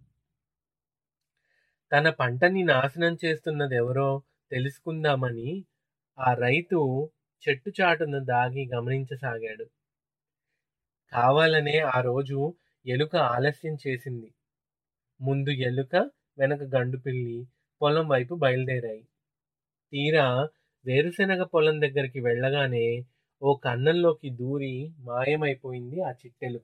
తన పంటని నాశనం చేస్తున్నది ఎవరో తెలుసుకుందామని ఆ రైతు చెట్టు చాటున దాగి గమనించసాగాడు కావాలనే ఆ రోజు ఎలుక ఆలస్యం చేసింది ముందు ఎలుక వెనక గండుపిల్లి పొలం వైపు బయలుదేరాయి తీరా వేరుశెనగ పొలం దగ్గరికి వెళ్ళగానే ఓ కన్నంలోకి దూరి మాయమైపోయింది ఆ చిట్టెలుక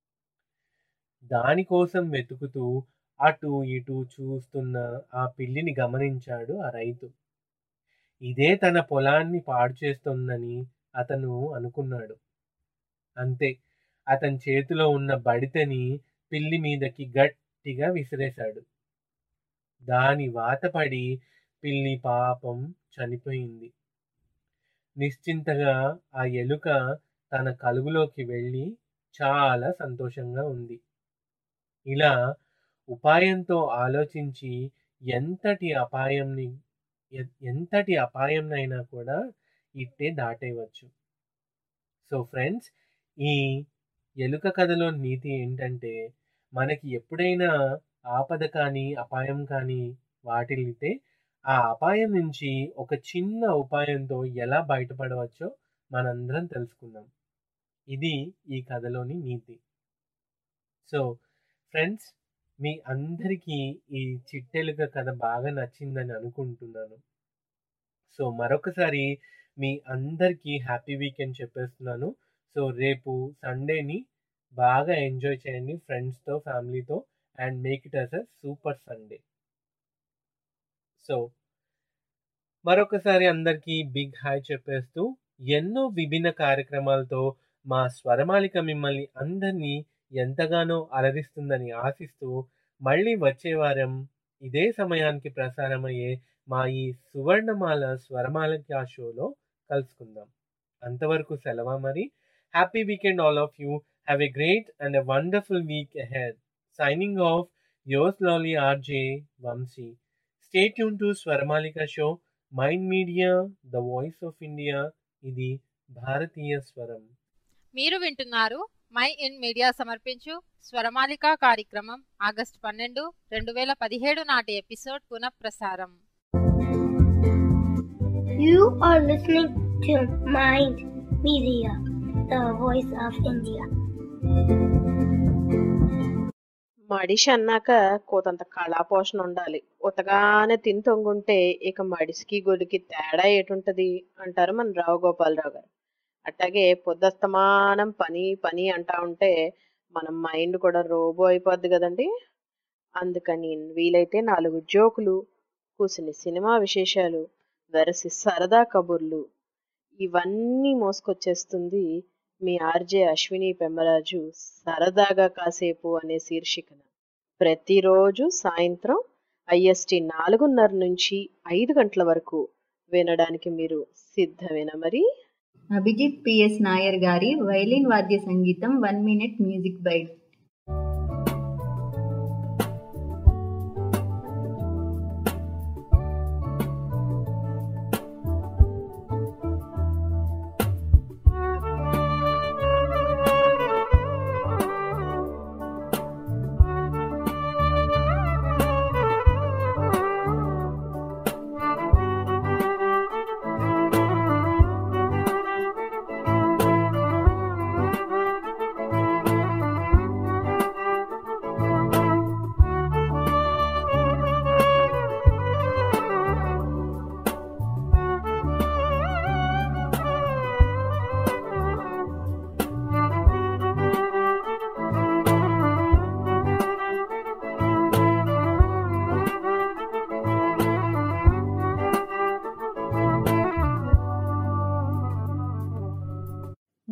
దానికోసం వెతుకుతూ అటు ఇటు చూస్తున్న ఆ పిల్లిని గమనించాడు ఆ రైతు ఇదే తన పొలాన్ని పాడు చేస్తోందని అతను అనుకున్నాడు అంతే అతని చేతిలో ఉన్న బడితని పిల్లి మీదకి గట్టిగా విసిరేశాడు దాని వాతపడి పిల్లి పాపం చనిపోయింది నిశ్చింతగా ఆ ఎలుక తన కలుగులోకి వెళ్ళి చాలా సంతోషంగా ఉంది ఇలా ఉపాయంతో ఆలోచించి ఎంతటి అపాయంని ఎంతటి అపాయంనైనా కూడా ఇట్టే దాటేయవచ్చు సో ఫ్రెండ్స్ ఈ ఎలుక కథలో నీతి ఏంటంటే మనకి ఎప్పుడైనా ఆపద కానీ అపాయం కానీ వాటిల్లితే ఆ అపాయం నుంచి ఒక చిన్న ఉపాయంతో ఎలా బయటపడవచ్చో మనందరం తెలుసుకుందాం ఇది ఈ కథలోని నీతి సో ఫ్రెండ్స్ మీ అందరికీ ఈ చిట్టెలుక కథ బాగా నచ్చిందని అనుకుంటున్నాను సో మరొకసారి మీ అందరికీ హ్యాపీ వీకెండ్ చెప్పేస్తున్నాను సో రేపు సండేని బాగా ఎంజాయ్ చేయండి ఫ్రెండ్స్తో ఫ్యామిలీతో and make it as a super Sunday so మరొకసారి అందరికీ బిగ్ హాయ్ చెప్పేస్తూ ఎన్నో విభిన్న కార్యక్రమాలతో మా స్వరమాలిక మిమ్మల్ని అందరినీ ఎంతగానో అలరిస్తుందని ఆశిస్తూ మళ్ళీ వచ్చే వారం ఇదే సమయానికి ప్రసారమయ్యే మా ఈ సువర్ణమాల స్వరమాలిక షోలో కలుసుకుందాం అంతవరకు సెలవా మరి happy weekend all of you have a great and a wonderful week ahead signing off yours లాలీ RJ Vamshi stay tune to Swaramalika show mind media the voice of India ఇది భారతీయ స్వరం మీరు వింటున్నారు మై ఇన్ మీడియా సమర్పించు స్వరమాలిక కార్యక్రమం ఆగస్టు పన్నెండు రెండు వేల పదిహేడు నాటి ఎపిసోడ్ పునఃప్రసారం You are listening to Mind Media, the voice of India. మడిషి అన్నాక కోతంత కళాపోషణ ఉండాలి ఉతగానే తిని తొంగుంటే ఇక మడిసికి గొడికి తేడా ఏటుంటది అంటారు మన రావు గోపాలరావు గారు అట్లాగే పొద్దస్తమానం పని పని అంటా ఉంటే మన మైండ్ కూడా రోబో అయిపోద్ది కదండి అందుకని వీలైతే నాలుగు జోకులు కూసిని సినిమా విశేషాలు వెరసి సరదా కబుర్లు ఇవన్నీ మోసుకొచ్చేస్తుంది మీ ఆర్జే అశ్విని పెమ్మరాజు సరదాగా కాసేపు అనే శీర్షికన ప్రతిరోజు సాయంత్రం ఐఎస్టి నాలుగున్నర నుంచి ఐదు గంటల వరకు వినడానికి మీరు సిద్ధమేనా మరి అభిజిత్ పిఎస్ నాయర్ గారి వైలిన్ వాద్య సంగీతం one minute music bite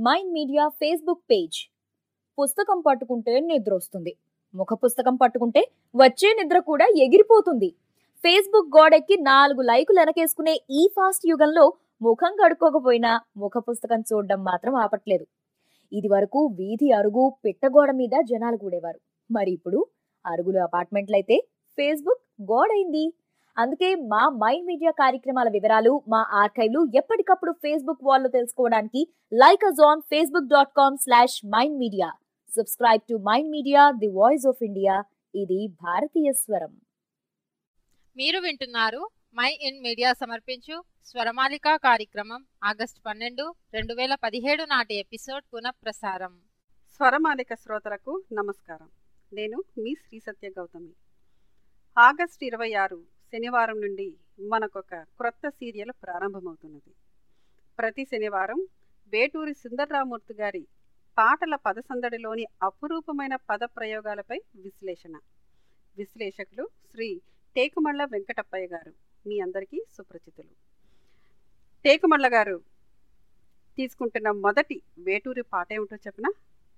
Mind Media Facebook page పుస్తకం పట్టుకుంటే నిద్ర వస్తుంది ముఖ పుస్తకం పట్టుకుంటే వచ్చే నిద్ర కూడా ఎగిరిపోతుంది ఫేస్బుక్ గోడెక్కి నాలుగు లైకులు వెనకేసుకునే ఈ ఫాస్ట్ యుగంలో ముఖం కడుక్కోకపోయినా ముఖ పుస్తకం చూడడం మాత్రం ఆపట్లేదు ఇది వరకు వీధి అరుగు పిట్టగోడ మీద జనాలు కూడేవారు మరి ఇప్పుడు అరుగులు అపార్ట్మెంట్లయితే ఫేస్బుక్ గోడైంది అందుకే మా మైండ్ మీడియా కార్యక్రమాల వివరాలు మా ఆర్కైవ్లు ఎప్పటికప్పుడు ఫేస్బుక్ వాల్లో తెలుసుకోవడానికి like us on Facebook dot com slash Mind Media subscribe to mind media the voice of India ఇది భారతీయ స్వరం మీరు వింటున్నారు మై ఇన్ మీడియా సమర్పించు స్వరమాలిక కార్యక్రమం ఆగస్టు పన్నెండు రెండు వేల పదిహేడు నాటి ఎపిసోడ్ పునఃప్రసారం స్వరమాలిక శ్రోతలకు నమస్కారం నేను మీ శ్రీ సత్య గౌతమి ఆగస్టు ఇరవై ఆరు శనివారం నుండి మనకొక క్రొత్త సీరియల్ ప్రారంభమవుతున్నది ప్రతి శనివారం వేటూరి సుందర్రామూర్తి గారి పాటల పదసందడిలోని అపురూపమైన పద ప్రయోగాలపై విశ్లేషణ విశ్లేషకులు శ్రీ టేకుమళ్ళ వెంకటప్పయ్య గారు మీ అందరికీ సుపరిచితులు టేకుమళ్ళ గారు తీసుకుంటున్న మొదటి వేటూరి పాట ఏమిటో చెప్పనా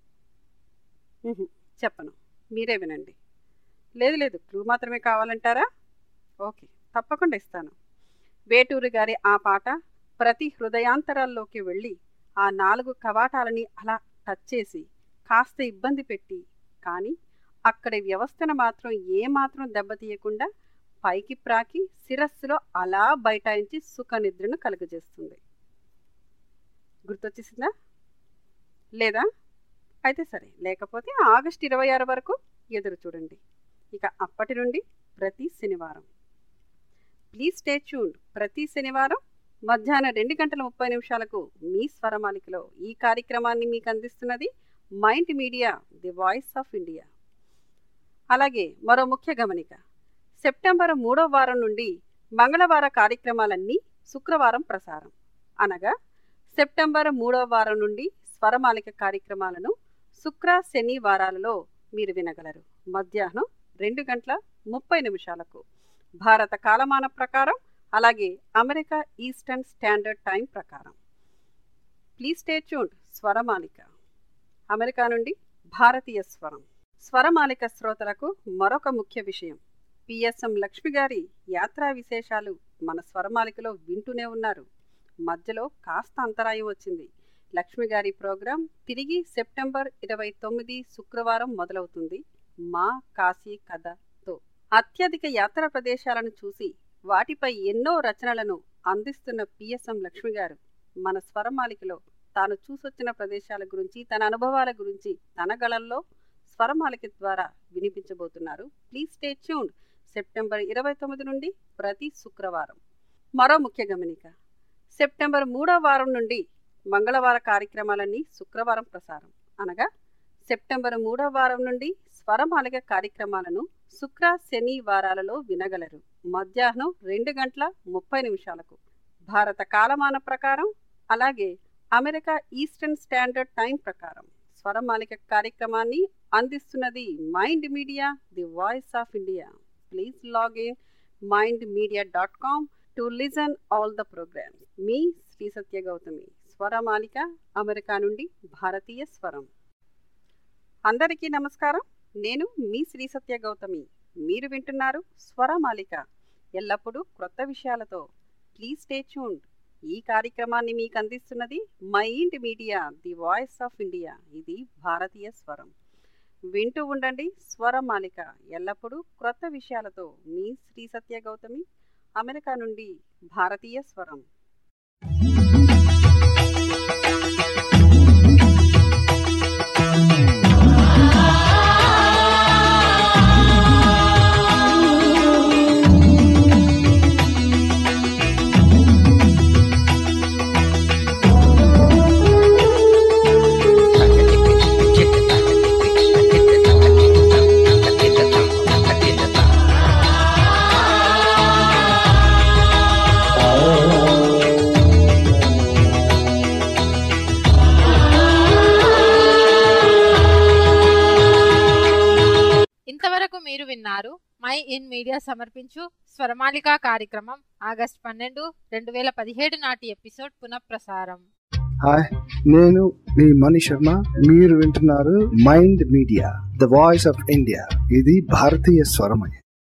ఉహు, చెప్పను మీరే వినండి లేదు లేదు క్లూ మాత్రమే కావాలంటారా ఓకే తప్పకుండా ఇస్తాను వేటూరి గారి ఆ పాట ప్రతి హృదయాంతరాల్లోకి వెళ్ళి ఆ నాలుగు కవాటాలని అలా టచ్ చేసి కాస్త ఇబ్బంది పెట్టి కానీ అక్కడి వ్యవస్థను మాత్రం ఏమాత్రం దెబ్బతీయకుండా పైకి ప్రాకి శిరస్సులో అలా బైఠాయించి సుఖ నిద్రను కలుగజేస్తుంది గుర్తొచ్చేసిందా లేదా అయితే సరే లేకపోతే ఆగస్ట్ ఇరవై ఆరు వరకు ఎదురు చూడండి ఇక అప్పటి నుండి ప్రతి శనివారం ప్లీజ్ స్టే ట్యూన్డ్ ప్రతి శనివారం మధ్యాహ్నం రెండు గంటల ముప్పై నిమిషాలకు మీ స్వరమాలికలో ఈ కార్యక్రమాన్ని మీకు అందిస్తున్నది Mind media the voice of India అలాగే మరో ముఖ్య గమనిక సెప్టెంబర్ మూడో వారం నుండి మంగళవార కార్యక్రమాలన్నీ శుక్రవారం ప్రసారం అనగా సెప్టెంబర్ మూడో వారం నుండి స్వరమాలిక కార్యక్రమాలను శుక్ర శని వారాలలో మీరు వినగలరు మధ్యాహ్నం రెండు గంటల ముప్పై నిమిషాలకు భారత కాలమాన ప్రకారం అలాగే అమెరికా ఈస్టర్న్ స్టాండర్డ్ టైం ప్రకారం please stay tuned Swaramalika America నుండి భారతీయ స్వరం స్వరమాలిక శ్రోతలకు మరొక ముఖ్య విషయం పిఎస్ఎం లక్ష్మి గారి యాత్రా విశేషాలు మన స్వరమాలికలో వింటూనే ఉన్నారు మధ్యలో కాస్త అంతరాయం వచ్చింది లక్ష్మి గారి ప్రోగ్రాం తిరిగి సెప్టెంబర్ ఇరవై తొమ్మిది శుక్రవారం మొదలవుతుంది మా కాశీ కథతో అత్యధిక యాత్రా ప్రదేశాలను చూసి వాటిపై ఎన్నో రచనలను అందిస్తున్న పిఎస్ఎం లక్ష్మి గారు మన స్వరమాలికలో తాను చూసొచ్చిన ప్రదేశాల గురించి తన అనుభవాల గురించి తన గళంలో స్వరమాలిక ద్వారా వినిపించబోతున్నారు ప్లీజ్ స్టే ట్యూన్డ్ సెప్టెంబర్ ఇరవై తొమ్మిది నుండి ప్రతి శుక్రవారం మరో ముఖ్య గమనిక సెప్టెంబర్ మూడో వారం నుండి మంగళవార కార్యక్రమాలన్నీ శుక్రవారం ప్రసారం అనగా సెప్టెంబర్ మూడో వారం నుండి స్వరమాలిక కార్యక్రమాలను శుక్ర శని వారాలలో వినగలరు మధ్యాహ్నం రెండు గంటల ముప్పై నిమిషాలకు భారత కాలమాన ప్రకారం అలాగే అమెరికా ఈస్టర్న్ స్టాండర్డ్ టైం ప్రకారం స్వరమాలిక కార్యక్రమాన్ని అందిస్తున్నది Mind media the voice of India please log in Mind Media dot com to listen all the programs మీ శ్రీ సత్య గౌతమి స్వరమాలిక అమెరికా నుండి భారతీయ స్వరం అందరికీ నమస్కారం నేను మీ శ్రీ సత్య గౌతమి మీరు వింటున్నారు స్వరమాలిక ఎల్లప్పుడూ క్రొత్త విషయాలతో ప్లీజ్ స్టే ట్యూన్డ్ ఈ కార్యక్రమాన్ని మీకు అందిస్తున్నది Mind media the voice of India ఇది భారతీయ స్వరం వింటూ ఉండండి స్వరమాలిక ఎల్లప్పుడూ క్రొత్త విషయాలతో మీ శ్రీ సత్య గౌతమి అమెరికా నుండి భారతీయ స్వరం ఇంతవరకు మీరు విన్నారు మై ఇన్ మీడియా సమర్పించు స్వరమాలిక కార్యక్రమం ఆగస్ట్ పన్నెండు రెండు వేల పదిహేడు నాటి ఎపిసోడ్ పునఃప్రసారం హాయ్ నేను మీ మణి శర్మ మీరు వింటున్నారు mind media the voice of India ఇది భారతీయ స్వరమయ